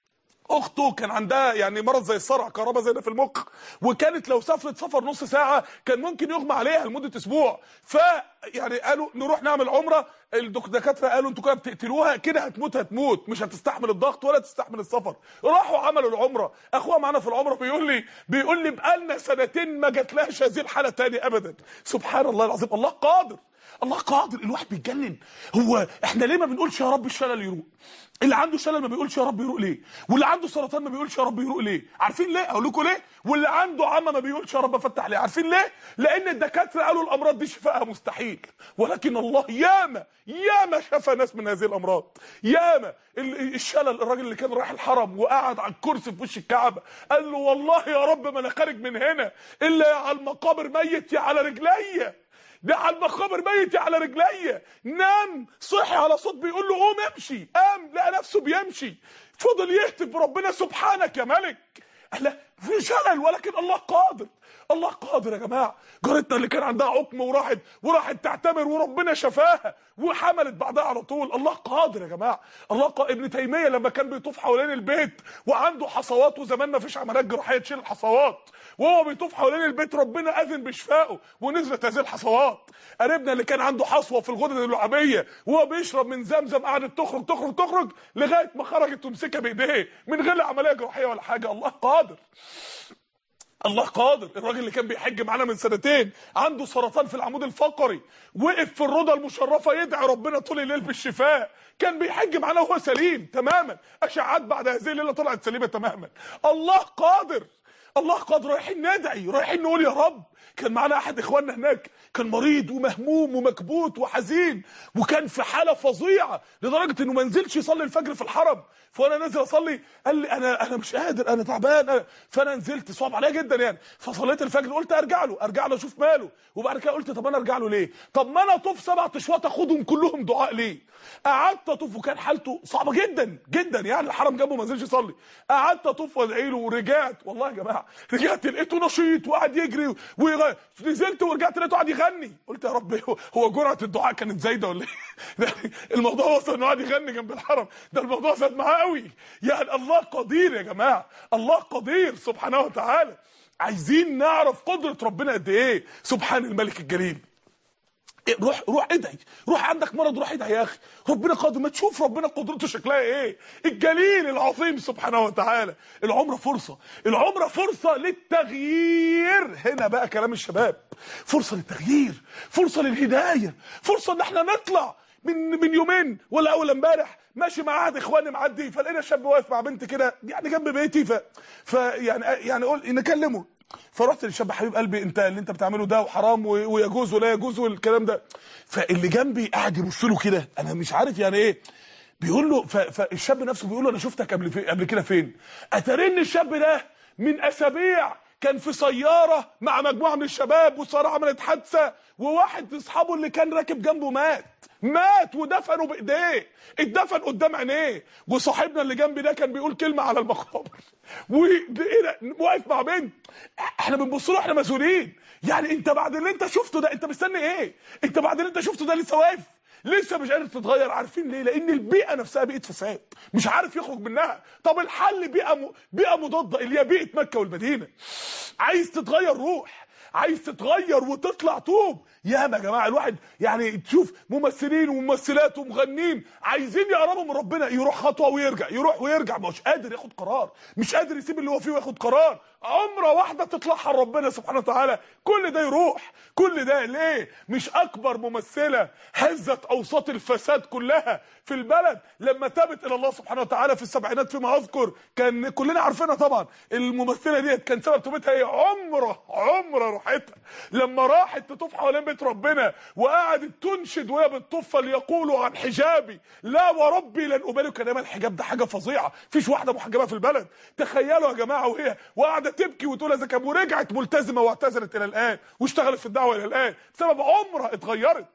اخته كان عندها يعني مرض زي الصرع كهرباء زي ده في المخ وكانت لو سافرت سفر نص ساعه كان ممكن يغمى عليها لمده اسبوع ف يعني قالوا نروح نعمل عمره الدكاتره قالوا انتوا كده بتقتلوها كده هتموت هتموت مش هتستحمل الضغط ولا تستحمل السفر راحوا عملوا العمره اخوها معانا في العمره بيقول لي بيقول لي بقالنا سنتين ما جاتلهاش هذه الحاله تاني ابدا سبحان الله العظيم الله قادر الله قادر الواحد بيتجنن هو احنا ليه ما بنقولش يا رب الشلل يروق اللي عنده شلل ما بيقولش يا رب يروق ليه واللي عنده سرطان ما بيقولش يا رب يروق ليه عارفين ليه اقول لكم ليه واللي عنده عمى ما بيقولش يا رب افتح ليه عارفين ليه لان الدكاتره قالوا الامراض دي شفائها مستحيل ولكن الله ياما ياما شفى ناس من هذه الامراض ياما ال- الشلل الراجل اللي كان رايح الحرم وقعد على الكرسي في وش الكعبه قال له والله يا رب ما انا خارج من هنا الا على المقابر ميت يا على رجليا ده على المقابر ميت على رجليا نام صحي على صوت بيقول له قوم امشي قام لقى نفسه بيمشي فضل يهتف بربنا سبحانك يا ملك قال لا في شلل ولكن الله قادر الله قادر يا جماعه جارتنا اللي كان عندها عقم وراحت وراحت تعتمر وربنا شفاها وحملت بعدها على طول الله قادر يا جماعه الله قادر ابن تيميه لما كان بيطوف حوالين البيت وعنده حصوات وزمان ما فيش عمليات جراحيه تشيل الحصوات وهو بيطوف حوالين البيت ربنا اذن بشفائه ونزلت هذه الحصوات قريبنا اللي كان عنده حصوه في الغدد اللعابيه وهو بيشرب من زمزم قعدت تخرج تخرج تخرج لغايه ما خرجت ومسكها بايديه من غير عمليه جراحيه ولا حاجه الله قادر الله قادر الراجل اللي كان بيحج معانا من سنتين عنده سرطان في العمود الفقري وقف في الرضا المشرفه يدعي ربنا طول الليل بالشفاء كان بيحج معانا وهو سليم تماما اشعات بعد هذه الليله طلعت سليمه تماما الله قادر الله قادر رايحين ندعي رايحين نقول يا رب كان معانا احد اخواننا هناك كان مريض ومهموم ومكبوت وحزين وكان في حاله فظيعه لدرجه انه ما نزلش يصلي الفجر في الحرم فانا نازل اصلي قال لي انا انا مش قادر انا تعبان أنا فانا نزلت صعب عليا جدا يعني فصليت الفجر قلت ارجع له ارجع له اشوف ماله وبعد كده قلت طب انا ارجع له ليه طب ما انا اطوف سبع اشواط اخدهم كلهم دعاء ليه قعدت اطوف وكان حالته صعبه جدا جدا يعني الحرم جنبه ما نزلش يصلي قعدت اطوف وادعي له ورجعت والله يا جماعه رجعت لقيته نشيط وقعد يجري ويغ... نزلت ورجعت لقيته قاعد يغني قلت يا رب هو- هو جرعه الدعاء كانت زايده ولا ايه يعني الموضوع وصل انه قاعد يغني جنب الحرم ده الموضوع زاد معاه قوي يعني الله قدير يا جماعه الله قدير سبحانه وتعالى عايزين نعرف قدره ربنا قد ايه سبحان الملك الجليل إيه، روح روح ادعي روح عندك مرض روح ادعي يا اخي ربنا قادر ما تشوف ربنا قدرته شكلها ايه الجليل العظيم سبحانه وتعالى العمره فرصه العمره فرصه للتغيير هنا بقى كلام الشباب فرصه للتغيير فرصه للهدايه فرصه ان احنا نطلع من من يومين ولا اول امبارح ماشي مع احد اخواني معدي فلقينا شاب واقف مع بنت كده يعني جنب بيتي ف فيعني يعني قول نكلمه فرحت للشاب حبيب قلبي انت اللي انت بتعمله ده وحرام و- ويجوز ولا يجوز والكلام ده فاللي جنبي قاعد يبص له كده انا مش عارف يعني ايه بيقول له ف- فالشاب نفسه بيقول له انا شفتك قبل في قبل كده فين اترن الشاب ده من اسابيع كان في سياره مع مجموعه من الشباب والسياره عملت حادثه وواحد من اصحابه اللي كان راكب جنبه مات مات ودفنوا بايديه اتدفن قدام عينيه وصاحبنا اللي جنبي ده كان بيقول كلمه على المقابر واقف مع بنت احنا بنبص له احنا مسؤولين يعني انت بعد اللي انت شفته ده انت مستني ايه انت بعد اللي انت شفته ده لسه واقف لسه مش قادر تتغير عارفين ليه لان البيئه نفسها بيئه فساد مش عارف يخرج منها طب الحل بيئه م... بيئه مضاده اللي هي بيئه مكه والمدينه عايز تتغير روح عايز تتغير وتطلع توب ياما يا جماعه الواحد يعني تشوف ممثلين وممثلات ومغنيين عايزين يقربوا من ربنا يروح خطوه ويرجع يروح ويرجع مش قادر ياخد قرار مش قادر يسيب اللي هو فيه وياخد قرار عمره واحده تطلعها لربنا سبحانه وتعالى كل ده يروح كل ده ليه مش اكبر ممثله هزت اوساط الفساد كلها في البلد لما تابت الى الله سبحانه وتعالى في السبعينات فيما اذكر كان كلنا عارفينها طبعا الممثله ديت كان سبب توبتها هي عمره عمره راحتها لما راحت تطوف حوالين بيت ربنا وقعدت تنشد وهي بتطوف فليقولوا عن حجابي لا وربي لن ابالي كان ايام الحجاب ده حاجه فظيعه مفيش واحده محجبه في البلد تخيلوا يا جماعه وهي وقاعده تبكي وتقول اذا كان ورجعت ملتزمه واعتذرت الى الان واشتغلت في الدعوه الى الان بسبب عمره اتغيرت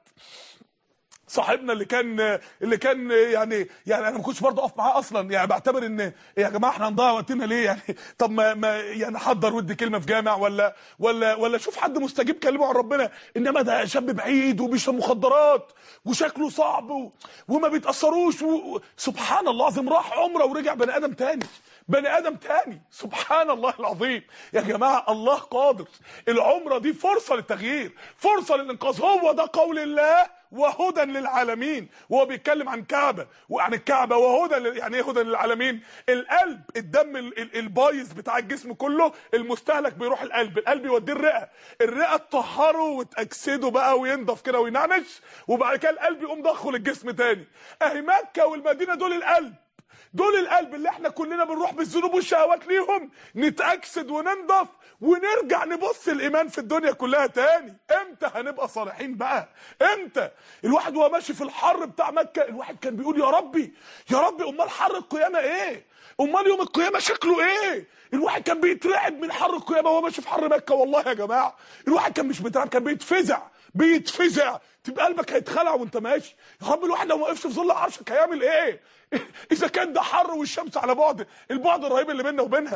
صاحبنا اللي كان اللي كان يعني يعني انا ما كنتش برضه اقف معاه اصلا يعني بعتبر ان يا جماعه احنا هنضيع وقتنا ليه يعني طب ما, ما يعني حضر ودي كلمه في جامع ولا ولا ولا شوف حد مستجيب كلمه عن ربنا انما ده شاب بعيد وبيشرب مخدرات وشكله صعب و... وما بيتاثروش و... سبحان الله العظيم راح عمره ورجع بني ادم تاني بني ادم تاني سبحان الله العظيم يا جماعه الله قادر العمره دي فرصه للتغيير فرصه للانقاذ هو ده قول الله وهدى للعالمين وهو بيتكلم عن كعبه وعن الكعبه وهدى لل... يعني ايه هدى للعالمين القلب الدم ال- ال- البايظ بتاع الجسم كله المستهلك بيروح القلب القلب يوديه الرئه الرئه تطهره وتاكسده بقى وينضف كده وينعنش وبعد كده القلب يقوم ضخه للجسم تاني اهي مكه والمدينه دول القلب دول القلب اللي احنا كلنا بنروح بالذنوب والشهوات ليهم نتأكسد وننضف ونرجع نبص الايمان في الدنيا كلها تاني امتى هنبقى صالحين بقى امتى الواحد وهو ماشي في الحر بتاع مكة الواحد كان بيقول يا ربي يا ربي امال حر القيامة ايه امال يوم القيامة شكله ايه الواحد كان بيترعب من حر القيامة وهو ماشي في حر مكة والله يا جماعة الواحد كان مش بيترعب كان بيتفزع بيتفزع تبقى قلبك هيتخلع وانت ماشي يا رب الواحد لو ما وقفش في ظل عرشك هيعمل ايه اذا كان ده حر والشمس على بعد البعد الرهيب اللي بيننا وبينها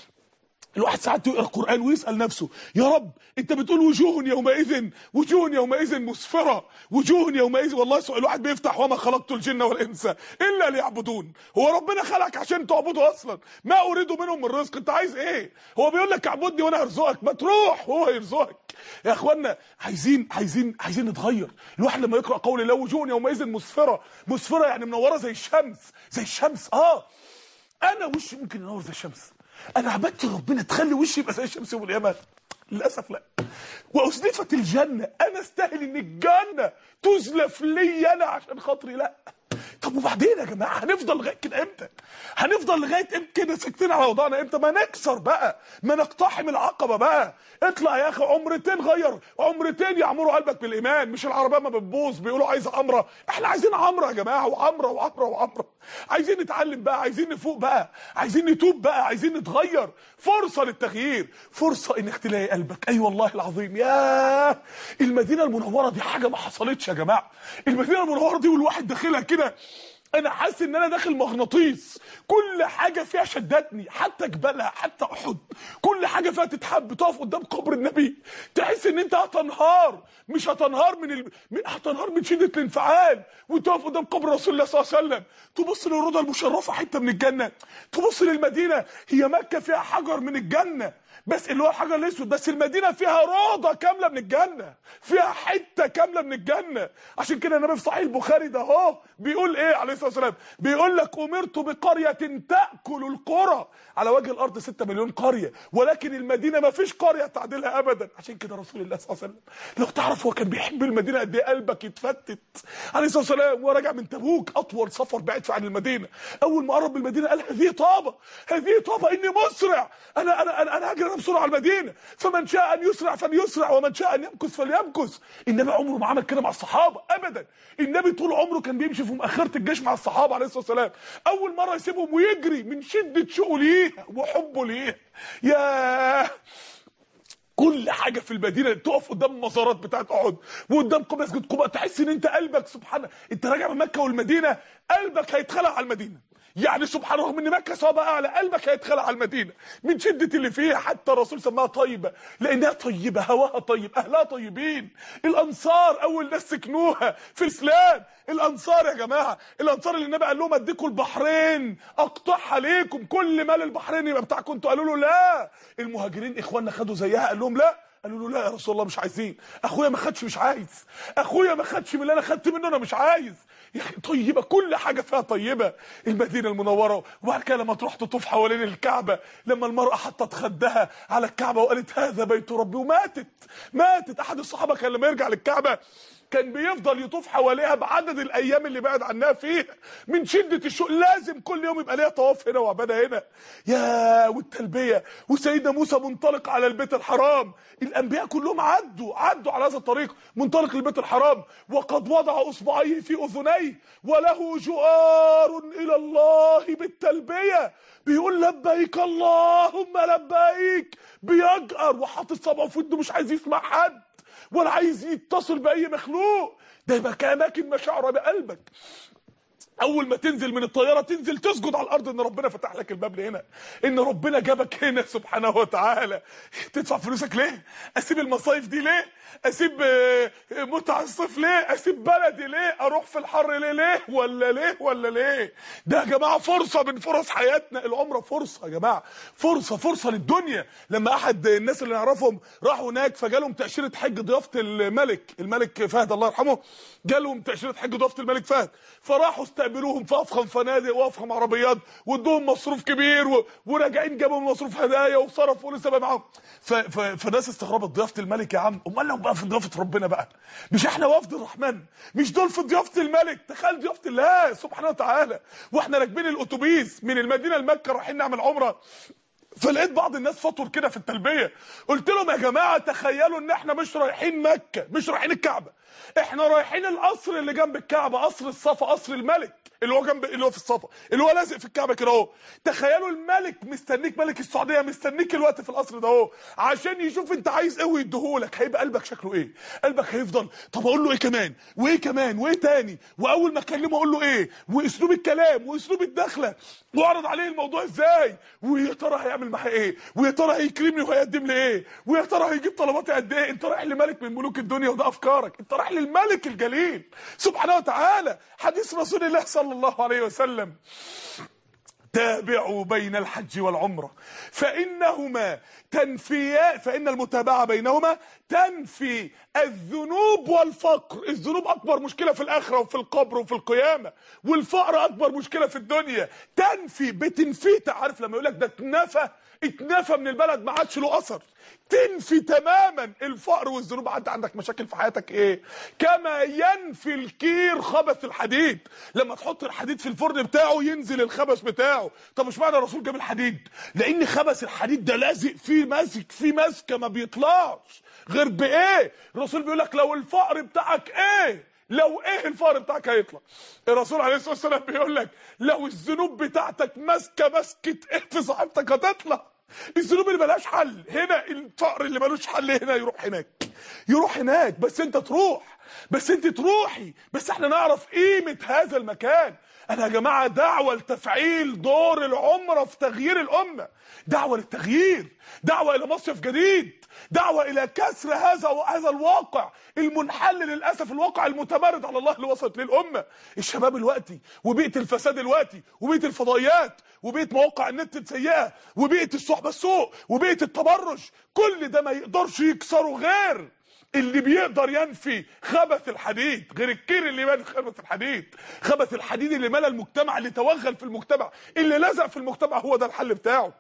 الواحد ساعات يقرا القران ويسال نفسه يا رب انت بتقول وجوه يومئذ وجوه يومئذ مسفره وجوه يومئذ والله سؤال الواحد بيفتح وما خلقت الجن والانس الا ليعبدون هو ربنا خلقك عشان تعبده اصلا ما اريد منهم من رزق انت عايز ايه هو بيقول لك اعبدني وانا هرزقك ما تروح هو هيرزقك يا اخوانا عايزين عايزين عايزين نتغير الواحد لما يقرا قول الله وجوه يومئذ مسفره مسفره يعني منوره زي الشمس زي الشمس اه انا وشي ممكن ينور زي الشمس انا عبدت ربنا تخلي وشي يبقى زي الشمس يوم القيامه للاسف لا وازلفت الجنه انا استاهل ان الجنه تزلف لي انا عشان خاطري لا طب وبعدين يا جماعه هنفضل لغايه كده امتى هنفضل لغايه امتى كده ساكتين على وضعنا امتى ما نكسر بقى ما نقتحم العقبه بقى اطلع يا اخي عمرتين غير عمرتين يعمروا قلبك بالايمان مش العربيه ما بتبوظ بيقولوا عايزه عمره احنا عايزين عمره يا جماعه وعمره وعمره وعمره عايزين نتعلم بقى عايزين نفوق بقى عايزين نتوب بقى عايزين نتغير فرصه للتغيير فرصه انك تلاقي قلبك اي أيوة والله العظيم يا المدينه المنوره دي حاجه ما حصلتش يا جماعه المدينه المنوره دي والواحد داخلها كده انا حاسس ان انا داخل مغناطيس كل حاجه فيها شدتني حتى جبالها حتى احد كل حاجه فيها تتحب تقف قدام قبر النبي تحس ان انت هتنهار مش هتنهار من, ال... من هتنهار من شده الانفعال وتقف قدام قبر رسول الله صلى الله عليه وسلم تبص للروضه المشرفه حته من الجنه تبص للمدينه هي مكه فيها حجر من الجنه بس اللي هو الحجر الاسود بس المدينه فيها روضه كامله من الجنه فيها حته كامله من الجنه عشان كده النبي في صحيح البخاري ده اهو بيقول ايه عليه الصلاه والسلام بيقول لك امرت بقريه تاكل القرى على وجه الارض 6 مليون قريه ولكن المدينه ما فيش قريه تعدلها ابدا عشان كده رسول الله صلى الله عليه وسلم لو تعرف هو كان بيحب المدينه قد ايه قلبك يتفتت عليه الصلاه والسلام وهو راجع من تبوك اطول سفر بعد في عن المدينه اول ما قرب من المدينه قال هذه طابه هذه طابه اني مسرع انا انا انا, أنا هجري بسرعه على المدينه فمن شاء ان يسرع فليسرع ومن شاء ان يمكث فليمكث النبي عمره ما عمل كده مع الصحابه ابدا النبي طول عمره كان بيمشي في مؤخره الجيش مع الصحابه عليه الصلاه والسلام اول مره يسيبهم ويجري من شده شوقه ليها وحبه ليها يا كل حاجه في المدينه تقف قدام المزارات بتاعت احد وقدام قبه مسجد قباء تحس ان انت قلبك سبحان انت راجع من مكه والمدينه قلبك هيتخلع على المدينه يعني سبحان رغم ان مكه صعبه اعلى قلبك هيتخلع على المدينه من شده اللي فيها حتى الرسول سماها طيبه لانها طيبه هواها طيب اهلها طيبين الانصار اول ناس سكنوها في الاسلام الانصار يا جماعه الانصار اللي النبي قال لهم اديكم البحرين اقطعها عليكم كل مال البحرين يبقى بتاعكم انتوا قالوا له لا المهاجرين اخواننا خدوا زيها قال لهم لا قالوا له لا يا رسول الله مش عايزين اخويا ما خدش مش عايز اخويا ما خدش من اللي انا خدت منه انا مش عايز يا اخي طيبه كل حاجه فيها طيبه المدينه المنوره وبعد كده لما تروح تطوف حوالين الكعبه لما المراه حطت خدها على الكعبه وقالت هذا بيت ربي وماتت ماتت احد الصحابه كان لما يرجع للكعبه كان بيفضل يطوف حواليها بعدد الايام اللي بعد عنها فيها من شده الشوق لازم كل يوم يبقى ليها طواف هنا وعباده هنا يا والتلبيه وسيدنا موسى منطلق على البيت الحرام الانبياء كلهم عدوا عدوا على هذا الطريق منطلق للبيت الحرام وقد وضع اصبعيه في اذنيه وله جؤار الى الله بالتلبيه بيقول لبيك اللهم لبيك بيجأر وحاطط صبعه في ودنه مش عايز يسمع حد ولا عايز يتصل باي مخلوق ده يبقى كاماكن مشاعر بقلبك اول ما تنزل من الطياره تنزل تسجد على الارض ان ربنا فتح لك الباب لهنا ان ربنا جابك هنا سبحانه وتعالى تدفع فلوسك ليه اسيب المصايف دي ليه اسيب آه، متع الصيف ليه اسيب بلدي ليه اروح في الحر ليه ليه ولا ليه ولا ليه ده يا جماعه فرصه من فرص حياتنا العمره فرصه يا جماعه فرصه فرصه للدنيا لما احد الناس اللي نعرفهم راحوا هناك فجالهم تاشيره حج ضيافه الملك الملك فهد الله يرحمه جالهم تاشيره حج ضيافه الملك فهد فراحوا استقبلوهم في افخم فنادق وافخم عربيات وادوهم مصروف كبير و... وراجعين جابوا مصروف هدايا وصرفوا لسه بقى معاهم ف... ف... فناس استغربت ضيافه الملك يا عم امال لو بقى في ضيافه ربنا بقى مش احنا وفد الرحمن مش دول في ضيافه الملك تخيل ضيافه الله سبحانه وتعالى واحنا راكبين الاتوبيس من المدينه لمكه رايحين نعمل عمره فلقيت بعض الناس فطر كده في التلبيه قلت لهم يا جماعه تخيلوا ان احنا مش رايحين مكه مش رايحين الكعبه احنا رايحين القصر اللي جنب الكعبه قصر الصفا قصر الملك اللي هو جنب اللي هو في الصفا اللي هو لازق في الكعبه كده اهو تخيلوا الملك مستنيك ملك السعوديه مستنيك الوقت في القصر ده اهو عشان يشوف انت عايز ايه ويديهولك هيبقى قلبك شكله ايه قلبك هيفضل طب اقول له ايه كمان وايه كمان وايه تاني واول ما اكلمه اقول له ايه واسلوب الكلام واسلوب الدخله واعرض عليه الموضوع ازاي ويا ترى هيعمل معايا ايه ويا ترى هيكرمني وهيقدم لي ايه ويا ترى هيجيب طلباتي قد ايه انت رايح لملك من ملوك الدنيا وده افكارك انت رايح للملك الجليل سبحانه وتعالى حديث رسول الله صلى الله عليه وسلم تابعوا بين الحج والعمرة فإنهما تنفيا فإن المتابعة بينهما تنفي الذنوب والفقر الذنوب أكبر مشكلة في الآخرة وفي القبر وفي القيامة والفقر أكبر مشكلة في الدنيا تنفي بتنفي تعرف لما يقول لك ده اتنفى اتنفى من البلد ما عادش له أثر تنفي تماما الفقر والذنوب انت عندك مشاكل في حياتك ايه كما ينفي الكير خبث الحديد لما تحط الحديد في الفرن بتاعه ينزل الخبث بتاعه طب مش معنى الرسول جاب الحديد لان خبث الحديد ده لازق فيه ماسك فيه ماسكه ما بيطلعش غير بايه الرسول بيقول لك لو الفقر بتاعك ايه لو ايه الفقر بتاعك هيطلع الرسول عليه الصلاه والسلام بيقول لك لو الذنوب بتاعتك ماسكه ماسكه ايه في صاحبتك هتطلع الذنوب اللي ملهاش حل هنا الفقر اللي ملوش حل هنا يروح هناك يروح هناك بس انت تروح بس انت تروحي بس احنا نعرف قيمة هذا المكان انا يا جماعة دعوة لتفعيل دور العمرة في تغيير الامة دعوة للتغيير دعوة الى مصيف جديد دعوة الى كسر هذا هذا الواقع المنحل للاسف الواقع المتمرد على الله اللي وصلت ليه الامه الشباب الوقتي وبيئه الفساد الوقتي وبيئه الفضائيات وبيئه مواقع النت السيئه وبيئه الصحبه السوء وبيئه التبرج كل ده ما يقدرش يكسره غير اللي بيقدر ينفي خبث الحديد غير الكير اللي ينفي خبث الحديد خبث الحديد اللي ملى المجتمع اللي توغل في المجتمع اللي لزق في المجتمع هو ده الحل بتاعه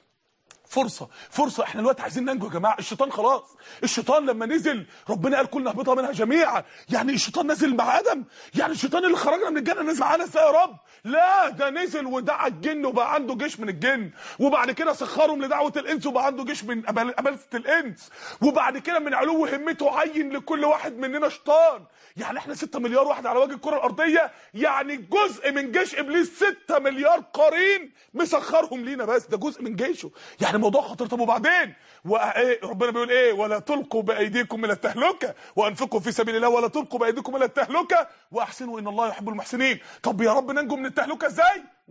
فرصة فرصة احنا دلوقتي عايزين ننجو يا جماعة الشيطان خلاص الشيطان لما نزل ربنا قال كلنا اهبطها منها جميعا يعني الشيطان نزل مع ادم يعني الشيطان اللي خرجنا من الجنة نزل معانا ازاي يا رب لا ده نزل ودعا الجن وبقى عنده جيش من الجن وبعد كده سخرهم لدعوة الانس وبقى عنده جيش من أبل- أبلسة الانس وبعد كده من علو همته عين لكل واحد مننا شيطان يعني احنا 6 مليار واحد على وجه الكرة الارضية يعني جزء من جيش ابليس 6 مليار قرين مسخرهم لينا بس ده جزء من جيشه يعني الموضوع خطير طب وبعدين وإيه ربنا بيقول ايه ولا تلقوا بايديكم الى التهلكه وانفقوا في سبيل الله ولا تلقوا بايديكم الى التهلكه واحسنوا ان الله يحب المحسنين طب يا رب ننجو من التهلكه ازاي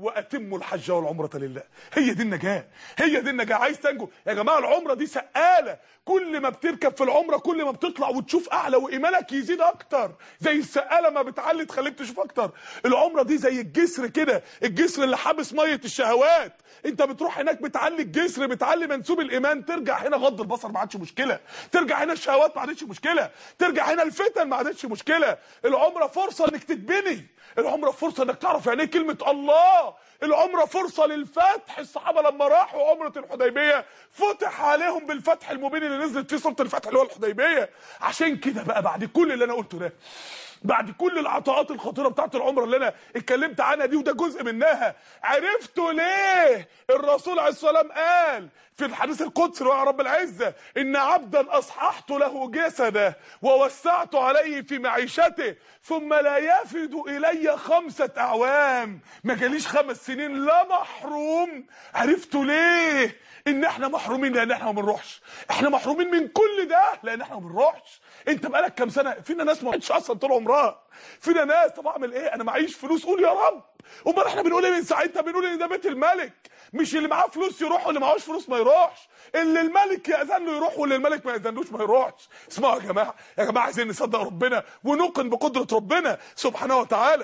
واتموا الحج والعمره لله هي دي النجاه هي دي النجاه عايز تنجو يا جماعه العمره دي سقاله كل ما بتركب في العمره كل ما بتطلع وتشوف اعلى وايمانك يزيد اكتر زي السقاله ما بتعلي تخليك تشوف اكتر العمره دي زي الجسر كده الجسر اللي حابس ميه الشهوات انت بتروح هناك بتعلي الجسر بتعلي منسوب الايمان ترجع هنا غض البصر ما عادش مشكله ترجع هنا الشهوات ما عادتش مشكله ترجع هنا الفتن ما عادتش مشكله العمره فرصه انك تتبني العمره فرصه انك تعرف يعني ايه كلمه الله العمره فرصه للفتح الصحابه لما راحوا عمره الحديبيه فتح عليهم بالفتح المبين اللي نزلت فيه سوره الفتح اللي هو الحديبيه عشان كده بقى بعد كل اللي انا قلته ده بعد كل العطاءات الخطيره بتاعت العمره اللي انا اتكلمت عنها دي وده جزء منها عرفتوا ليه الرسول عليه الصلاه والسلام قال في الحديث القدسي يا رب العزه ان عبدا اصححت له جسده ووسعت عليه في معيشته ثم لا يفد الي خمسه اعوام ما جاليش خمس سنين لا محروم عرفتوا ليه ان احنا محرومين لان احنا ما بنروحش احنا محرومين من كل ده لان احنا ما بنروحش انت بقالك كام سنه فينا ناس ما عادش اصلا طول عمرها فينا ناس طب اعمل ايه انا معيش فلوس قول يا رب امال احنا بنقول ايه من ساعتها بنقول ان ده بيت الملك مش اللي معاه فلوس يروح واللي معهوش فلوس ما يروحش اللي الملك ياذن له يروح واللي الملك ما ياذنلوش ما يروحش اسمعوا يا جماعه يا جماعه عايزين نصدق ربنا ونوقن بقدره ربنا سبحانه وتعالى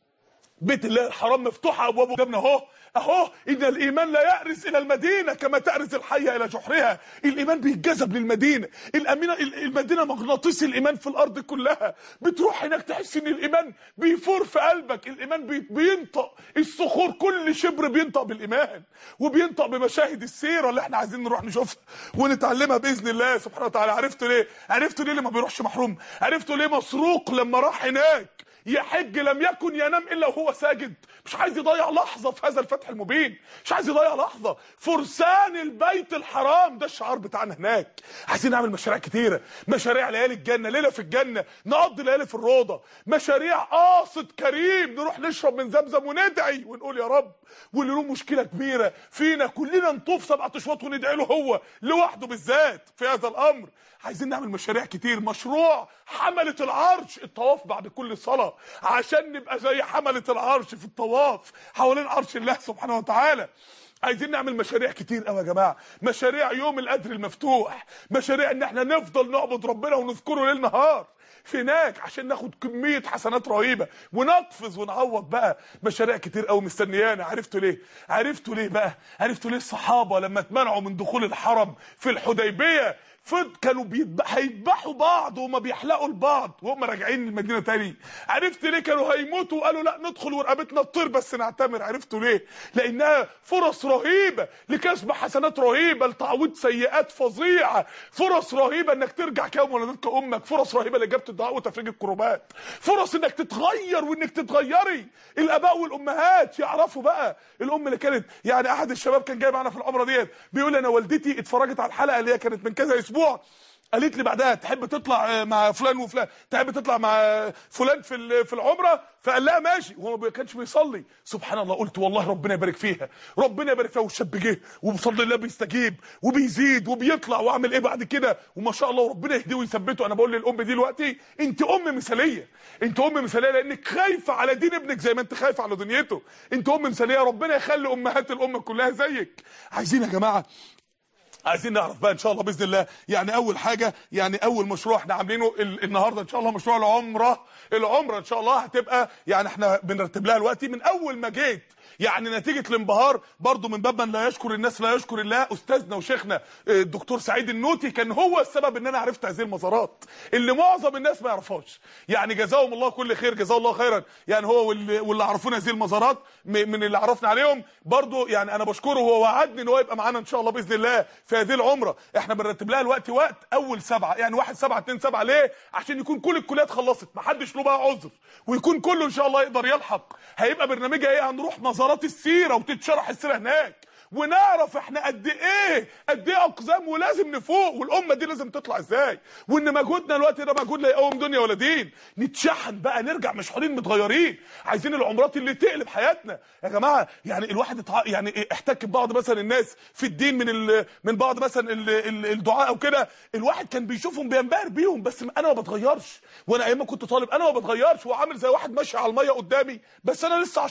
بيت الله الحرام مفتوحه ابوابه قدامنا اهو اهو ان الايمان لا يأرز الى المدينه كما تأرز الحيه الى جحرها الايمان بيتجذب للمدينه الامينه المدينه مغناطيس الايمان في الارض كلها بتروح هناك تحس ان الايمان بيفور في قلبك الايمان بي بينطق الصخور كل شبر بينطق بالايمان وبينطق بمشاهد السيره اللي احنا عايزين نروح نشوفها ونتعلمها باذن الله سبحانه وتعالى عرفتوا ليه عرفتوا ليه اللي ما بيروحش محروم عرفتوا ليه مسروق لما راح هناك يحج لم يكن ينام الا وهو ساجد مش عايز يضيع لحظه في هذا الفتح المبين مش عايز يضيع لحظه فرسان البيت الحرام ده الشعار بتاعنا هناك عايزين نعمل مشاريع كتيره مشاريع ليالي الجنه ليله في الجنه نقضي ليالي في الروضه مشاريع قاصد كريم نروح نشرب من زمزم وندعي ونقول يا رب واللي له مشكله كبيره فينا كلنا نطوف سبعة اشواط وندعي له هو لوحده بالذات في هذا الامر عايزين نعمل مشاريع كتير مشروع حملة العرش الطواف بعد كل صلاة عشان نبقى زي حملة العرش في الطواف حوالين عرش الله سبحانه وتعالى عايزين نعمل مشاريع كتير قوي يا جماعه مشاريع يوم القدر المفتوح مشاريع ان احنا نفضل نعبد ربنا ونذكره ليل نهار هناك عشان ناخد كميه حسنات رهيبه ونقفز ونعوض بقى مشاريع كتير قوي مستنيانا عرفتوا ليه عرفتوا ليه بقى عرفتوا ليه الصحابه لما اتمنعوا من دخول الحرم في الحديبيه فض كانوا بيذبح هيذبحوا بعض وما بيحلقوا لبعض وهم راجعين المدينه تاني عرفت ليه كانوا هيموتوا وقالوا لا ندخل ورقبتنا تطير بس نعتمر عرفتوا ليه لانها فرص رهيبه لكسب حسنات رهيبه لتعويض سيئات فظيعه فرص رهيبه انك ترجع كيوم ولدتك امك فرص رهيبه لاجابه الدعاء وتفريج الكروبات فرص انك تتغير وانك تتغيري الاباء والامهات يعرفوا بقى الام اللي كانت يعني احد الشباب كان جاي معانا في العمره ديت بيقول انا والدتي اتفرجت على الحلقه اللي هي كانت من كذا اسبوع قالت لي بعدها تحب تطلع مع فلان وفلان تحب تطلع مع فلان في في العمره فقال لها ماشي وهو ما كانش بيصلي سبحان الله قلت والله ربنا يبارك فيها ربنا يبارك فيها والشاب جه وبفضل الله بيستجيب وبيزيد وبيطلع واعمل ايه بعد كده وما شاء الله وربنا يهديه ويثبته انا بقول للام دي دلوقتي انت ام مثاليه انت ام مثاليه لانك خايفه على دين ابنك زي ما انت خايفه على دنيته انت ام مثاليه ربنا يخلي امهات الامه كلها زيك عايزين يا جماعه عايزين نعرف بقى ان شاء الله باذن الله يعني اول حاجه يعني اول مشروع احنا عاملينه ال- النهارده ان شاء الله مشروع العمره العمره ان شاء الله هتبقى يعني احنا بنرتب لها دلوقتي من اول ما جيت يعني نتيجه الانبهار برضو من باب من لا يشكر الناس لا يشكر الله استاذنا وشيخنا آه، الدكتور سعيد النوتي كان هو السبب ان انا عرفت هذه المزارات اللي معظم الناس ما يعرفهاش يعني جزاهم الله كل خير جزاه الله خيرا يعني هو واللي, واللي عرفونا هذه المزارات م- من اللي عرفنا عليهم برضو يعني انا بشكره هو وعدني ان هو يبقى معانا ان شاء الله باذن الله في هذه العمره احنا بنرتب لها الوقت وقت اول سبعه يعني واحد سبعه اتنين سبعه ليه عشان يكون كل الكليات خلصت محدش له بقى عذر ويكون كله ان شاء الله يقدر يلحق هيبقى برنامجها ايه هنروح مزارات السيره وتتشرح السيره هناك ونعرف احنا قد ايه قد ايه اقزام ولازم نفوق والامه دي لازم تطلع ازاي وان مجهودنا الوقت ده مجهود لا يقوم دنيا ولا دين نتشحن بقى نرجع مشحونين متغيرين عايزين العمرات اللي تقلب حياتنا يا جماعه يعني الواحد اتع... يعني إيه احتك ببعض مثلا الناس في الدين من ال... من بعض مثلا ال... ال... الدعاء او كده الواحد كان بيشوفهم بينبهر بيهم بس انا ما بتغيرش وانا ايام ما كنت طالب انا ما بتغيرش وعامل زي واحد ماشي على الميه قدامي بس انا لسه على الشط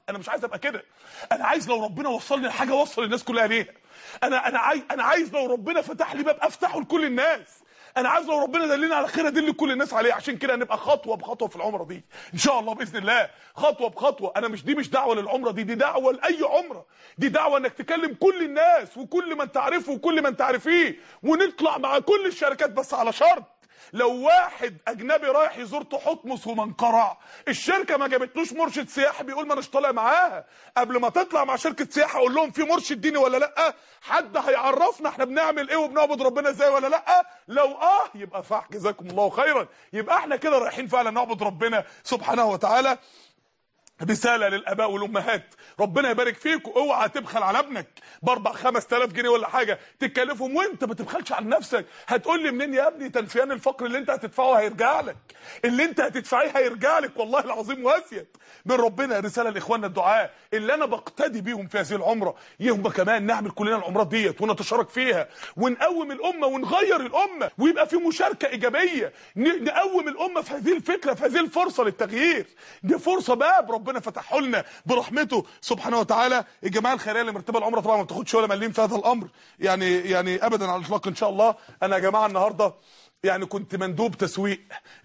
انا مش عايز ابقى كده انا عايز لو ربنا وصلني لحاجه وصل الناس كلها ليها انا انا عايز انا عايز لو ربنا فتح لي باب افتحه لكل الناس انا عايز لو ربنا دلني على خير ادل كل الناس عليه عشان كده نبقى خطوه بخطوه في العمره دي ان شاء الله باذن الله خطوه بخطوه انا مش دي مش دعوه للعمره دي دي دعوه لاي عمره دي دعوه انك تكلم كل الناس وكل من تعرفه وكل من تعرفيه ونطلع مع كل الشركات بس على شرط لو واحد اجنبي رايح يزور تحتمس ومنقرع الشركه ما جابتلوش مرشد سياحي بيقول ما اناش طالع معاها قبل ما تطلع مع شركه سياحه اقول لهم في مرشد ديني ولا لا حد هيعرفنا احنا بنعمل ايه وبنعبد ربنا ازاي ولا لا لو اه يبقى صح جزاكم الله خيرا يبقى احنا كده رايحين فعلا نعبد ربنا سبحانه وتعالى رساله للاباء والامهات ربنا يبارك فيكم اوعى تبخل على ابنك باربع خمس تلاف جنيه ولا حاجه تكلفهم وانت ما تبخلش على نفسك هتقول لي منين يا ابني تنفيان الفقر اللي انت هتدفعه هيرجع لك اللي انت هتدفعيه هيرجع لك والله العظيم واسيت من ربنا رساله لاخواننا الدعاء اللي انا بقتدي بيهم في هذه العمره يهم كمان نعمل كلنا العمرات ديت ونتشارك فيها ونقوم الامه ونغير الامه ويبقى في مشاركه ايجابيه ن- نقوم الامه في هذه الفكره في هذه الفرصه للتغيير دي فرصه باب ربنا فتحه لنا برحمته سبحانه وتعالى الجماعه الخيريه اللي مرتبه العمره طبعا ما بتاخدش ولا مليم في هذا الامر يعني يعني ابدا على الاطلاق ان شاء الله انا يا جماعه النهارده يعني كنت مندوب تسويق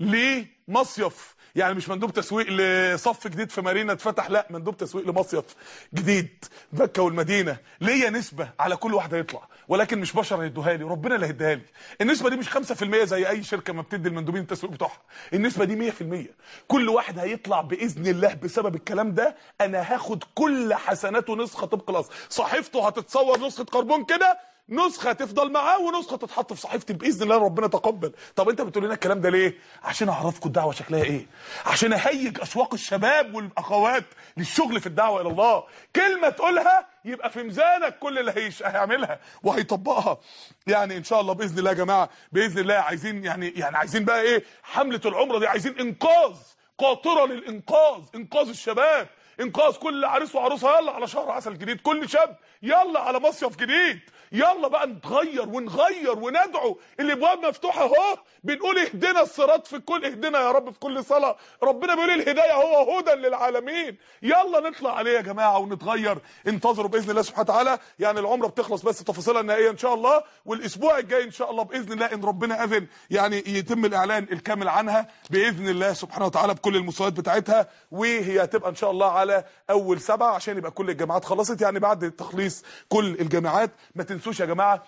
لمصيف يعني مش مندوب تسويق لصف جديد في مارينا اتفتح لا مندوب تسويق لمصيف جديد مكه والمدينه ليا نسبه على كل واحد هيطلع ولكن مش بشر هيدوها لي ربنا اللي هيديها لي النسبه دي مش 5% زي اي شركه ما بتدي المندوبين التسويق بتوعها النسبه دي 100% كل واحد هيطلع باذن الله بسبب الكلام ده انا هاخد كل حسناته نسخه طبق الاصل صحيفته هتتصور نسخه كربون كده نسخه تفضل معاه ونسخه تتحط في صحيفتي باذن الله ربنا تقبل طب انت بتقول لنا الكلام ده ليه عشان اعرفكم الدعوه شكلها ايه عشان اهيج اشواق الشباب والاخوات للشغل في الدعوه الى الله كلمه تقولها يبقى في ميزانك كل اللي هيش هيعملها وهيطبقها يعني ان شاء الله باذن الله يا جماعه باذن الله عايزين يعني يعني عايزين بقى ايه حمله العمره دي عايزين انقاذ قاطره للانقاذ انقاذ الشباب انقاذ كل عريس وعروسه يلا على شهر عسل جديد كل شاب يلا على مصيف جديد يلا بقى نتغير ونغير وندعو الابواب مفتوحه اهو بنقول اهدنا الصراط في كل اهدنا يا رب في كل صلاه ربنا بيقول الهدايه هو هدى للعالمين يلا نطلع عليه يا جماعه ونتغير انتظروا باذن الله سبحانه وتعالى يعني العمره بتخلص بس تفاصيلها النهائيه ان شاء الله والاسبوع الجاي ان شاء الله باذن الله ان ربنا اذن يعني يتم الاعلان الكامل عنها باذن الله سبحانه وتعالى بكل المستويات بتاعتها وهي هتبقى ان شاء الله على اول سبعة عشان يبقى كل الجامعات خلصت يعني بعد تخليص كل الجامعات ما تنسوش يا جماعه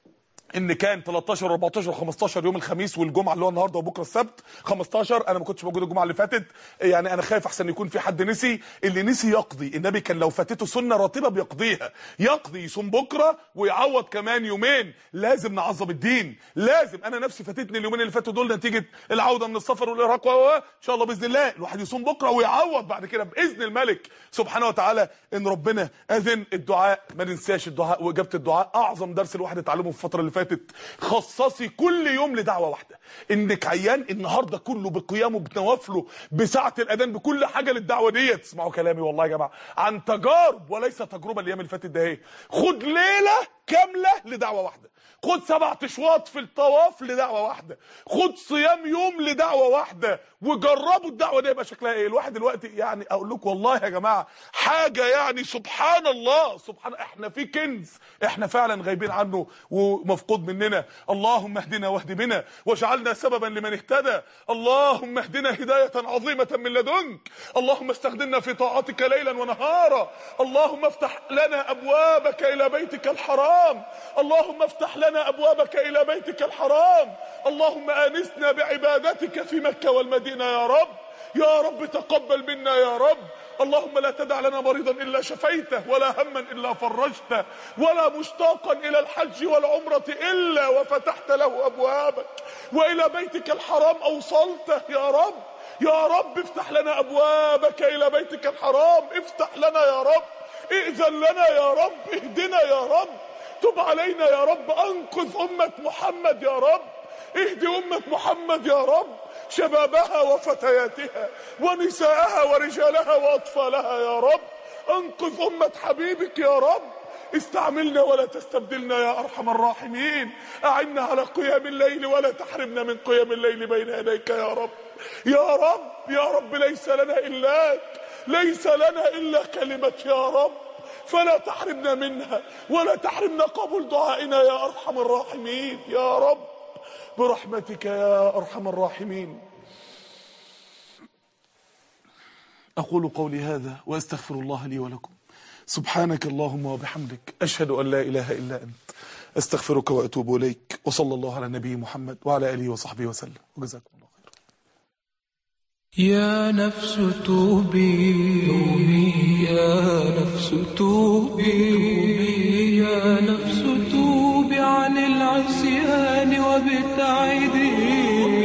ان كان 13 14 15 يوم الخميس والجمعه اللي هو النهارده وبكره السبت 15 انا ما كنتش موجود الجمعه اللي فاتت يعني انا خايف احسن يكون في حد نسي اللي نسي يقضي النبي كان لو فاتته سنه راتبه بيقضيها يقضي يصوم بكره ويعوض كمان يومين لازم نعظم الدين لازم انا نفسي فاتتني اليومين اللي فاتوا دول نتيجه العوده من السفر والارهاق و ان شاء الله باذن الله الواحد يصوم بكره ويعوض بعد كده باذن الملك سبحانه وتعالى ان ربنا اذن الدعاء ما ننساش الدعاء واجابه الدعاء اعظم درس الواحد اتعلمه في الفتره اللي فاتت خصصي كل يوم لدعوه واحده انك عيان النهارده كله بقيامه بنوافله بساعه الاذان بكل حاجه للدعوه ديت اسمعوا كلامي والله يا جماعه عن تجارب وليس تجربه الايام اللي فاتت ده اهي خد ليله كامله لدعوه واحده خد سبع اشواط في الطواف لدعوه واحده خد صيام يوم لدعوه واحده وجربوا الدعوه دي يبقى شكلها ايه الواحد دلوقتي يعني اقول لكم والله يا جماعه حاجه يعني سبحان الله سبحان احنا في كنز احنا فعلا غايبين عنه ومفقود مننا اللهم اهدنا واهد بنا واجعلنا سببا لمن اهتدى اللهم اهدنا هدايه عظيمه من لدنك اللهم استخدمنا في طاعتك ليلا ونهارا اللهم افتح لنا ابوابك الى بيتك الحرام اللهم افتح لنا ابوابك الى بيتك الحرام اللهم انسنا بعبادتك في مكه والمدينه يا رب يا رب تقبل منا يا رب اللهم لا تدع لنا مريضا الا شفيته ولا هما الا فرجته ولا مشتاقا الى الحج والعمره الا وفتحت له ابوابك والى بيتك الحرام اوصلته يا رب يا رب افتح لنا ابوابك الى بيتك الحرام افتح لنا يا رب ائذن لنا يا رب اهدنا يا رب تب علينا يا رب انقذ امه محمد يا رب اهدي امه محمد يا رب شبابها وفتياتها ونساءها ورجالها واطفالها يا رب انقذ امه حبيبك يا رب استعملنا ولا تستبدلنا يا ارحم الراحمين اعنا على قيام الليل ولا تحرمنا من قيام الليل بين يديك يا رب يا رب يا رب ليس لنا الاك ليس لنا إلا كلمة يا رب فلا تحرمنا منها ولا تحرمنا قبول دعائنا يا أرحم الراحمين يا رب برحمتك يا أرحم الراحمين أقول قولي هذا وأستغفر الله لي ولكم سبحانك اللهم وبحمدك أشهد أن لا إله إلا أنت أستغفرك وأتوب إليك وصلى الله على نبي محمد وعلى آله وصحبه وسلم وجزاكم الله خيرا يا نفس توبي توبي يا نفس توبي يا نفس توبي عن العصيان وابتعدي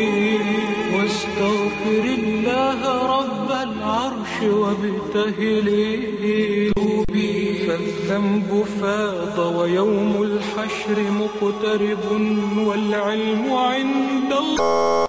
واستغفر الله رب العرش وابتهلي توبي فالذنب فاض ويوم الحشر مقترب والعلم عند الله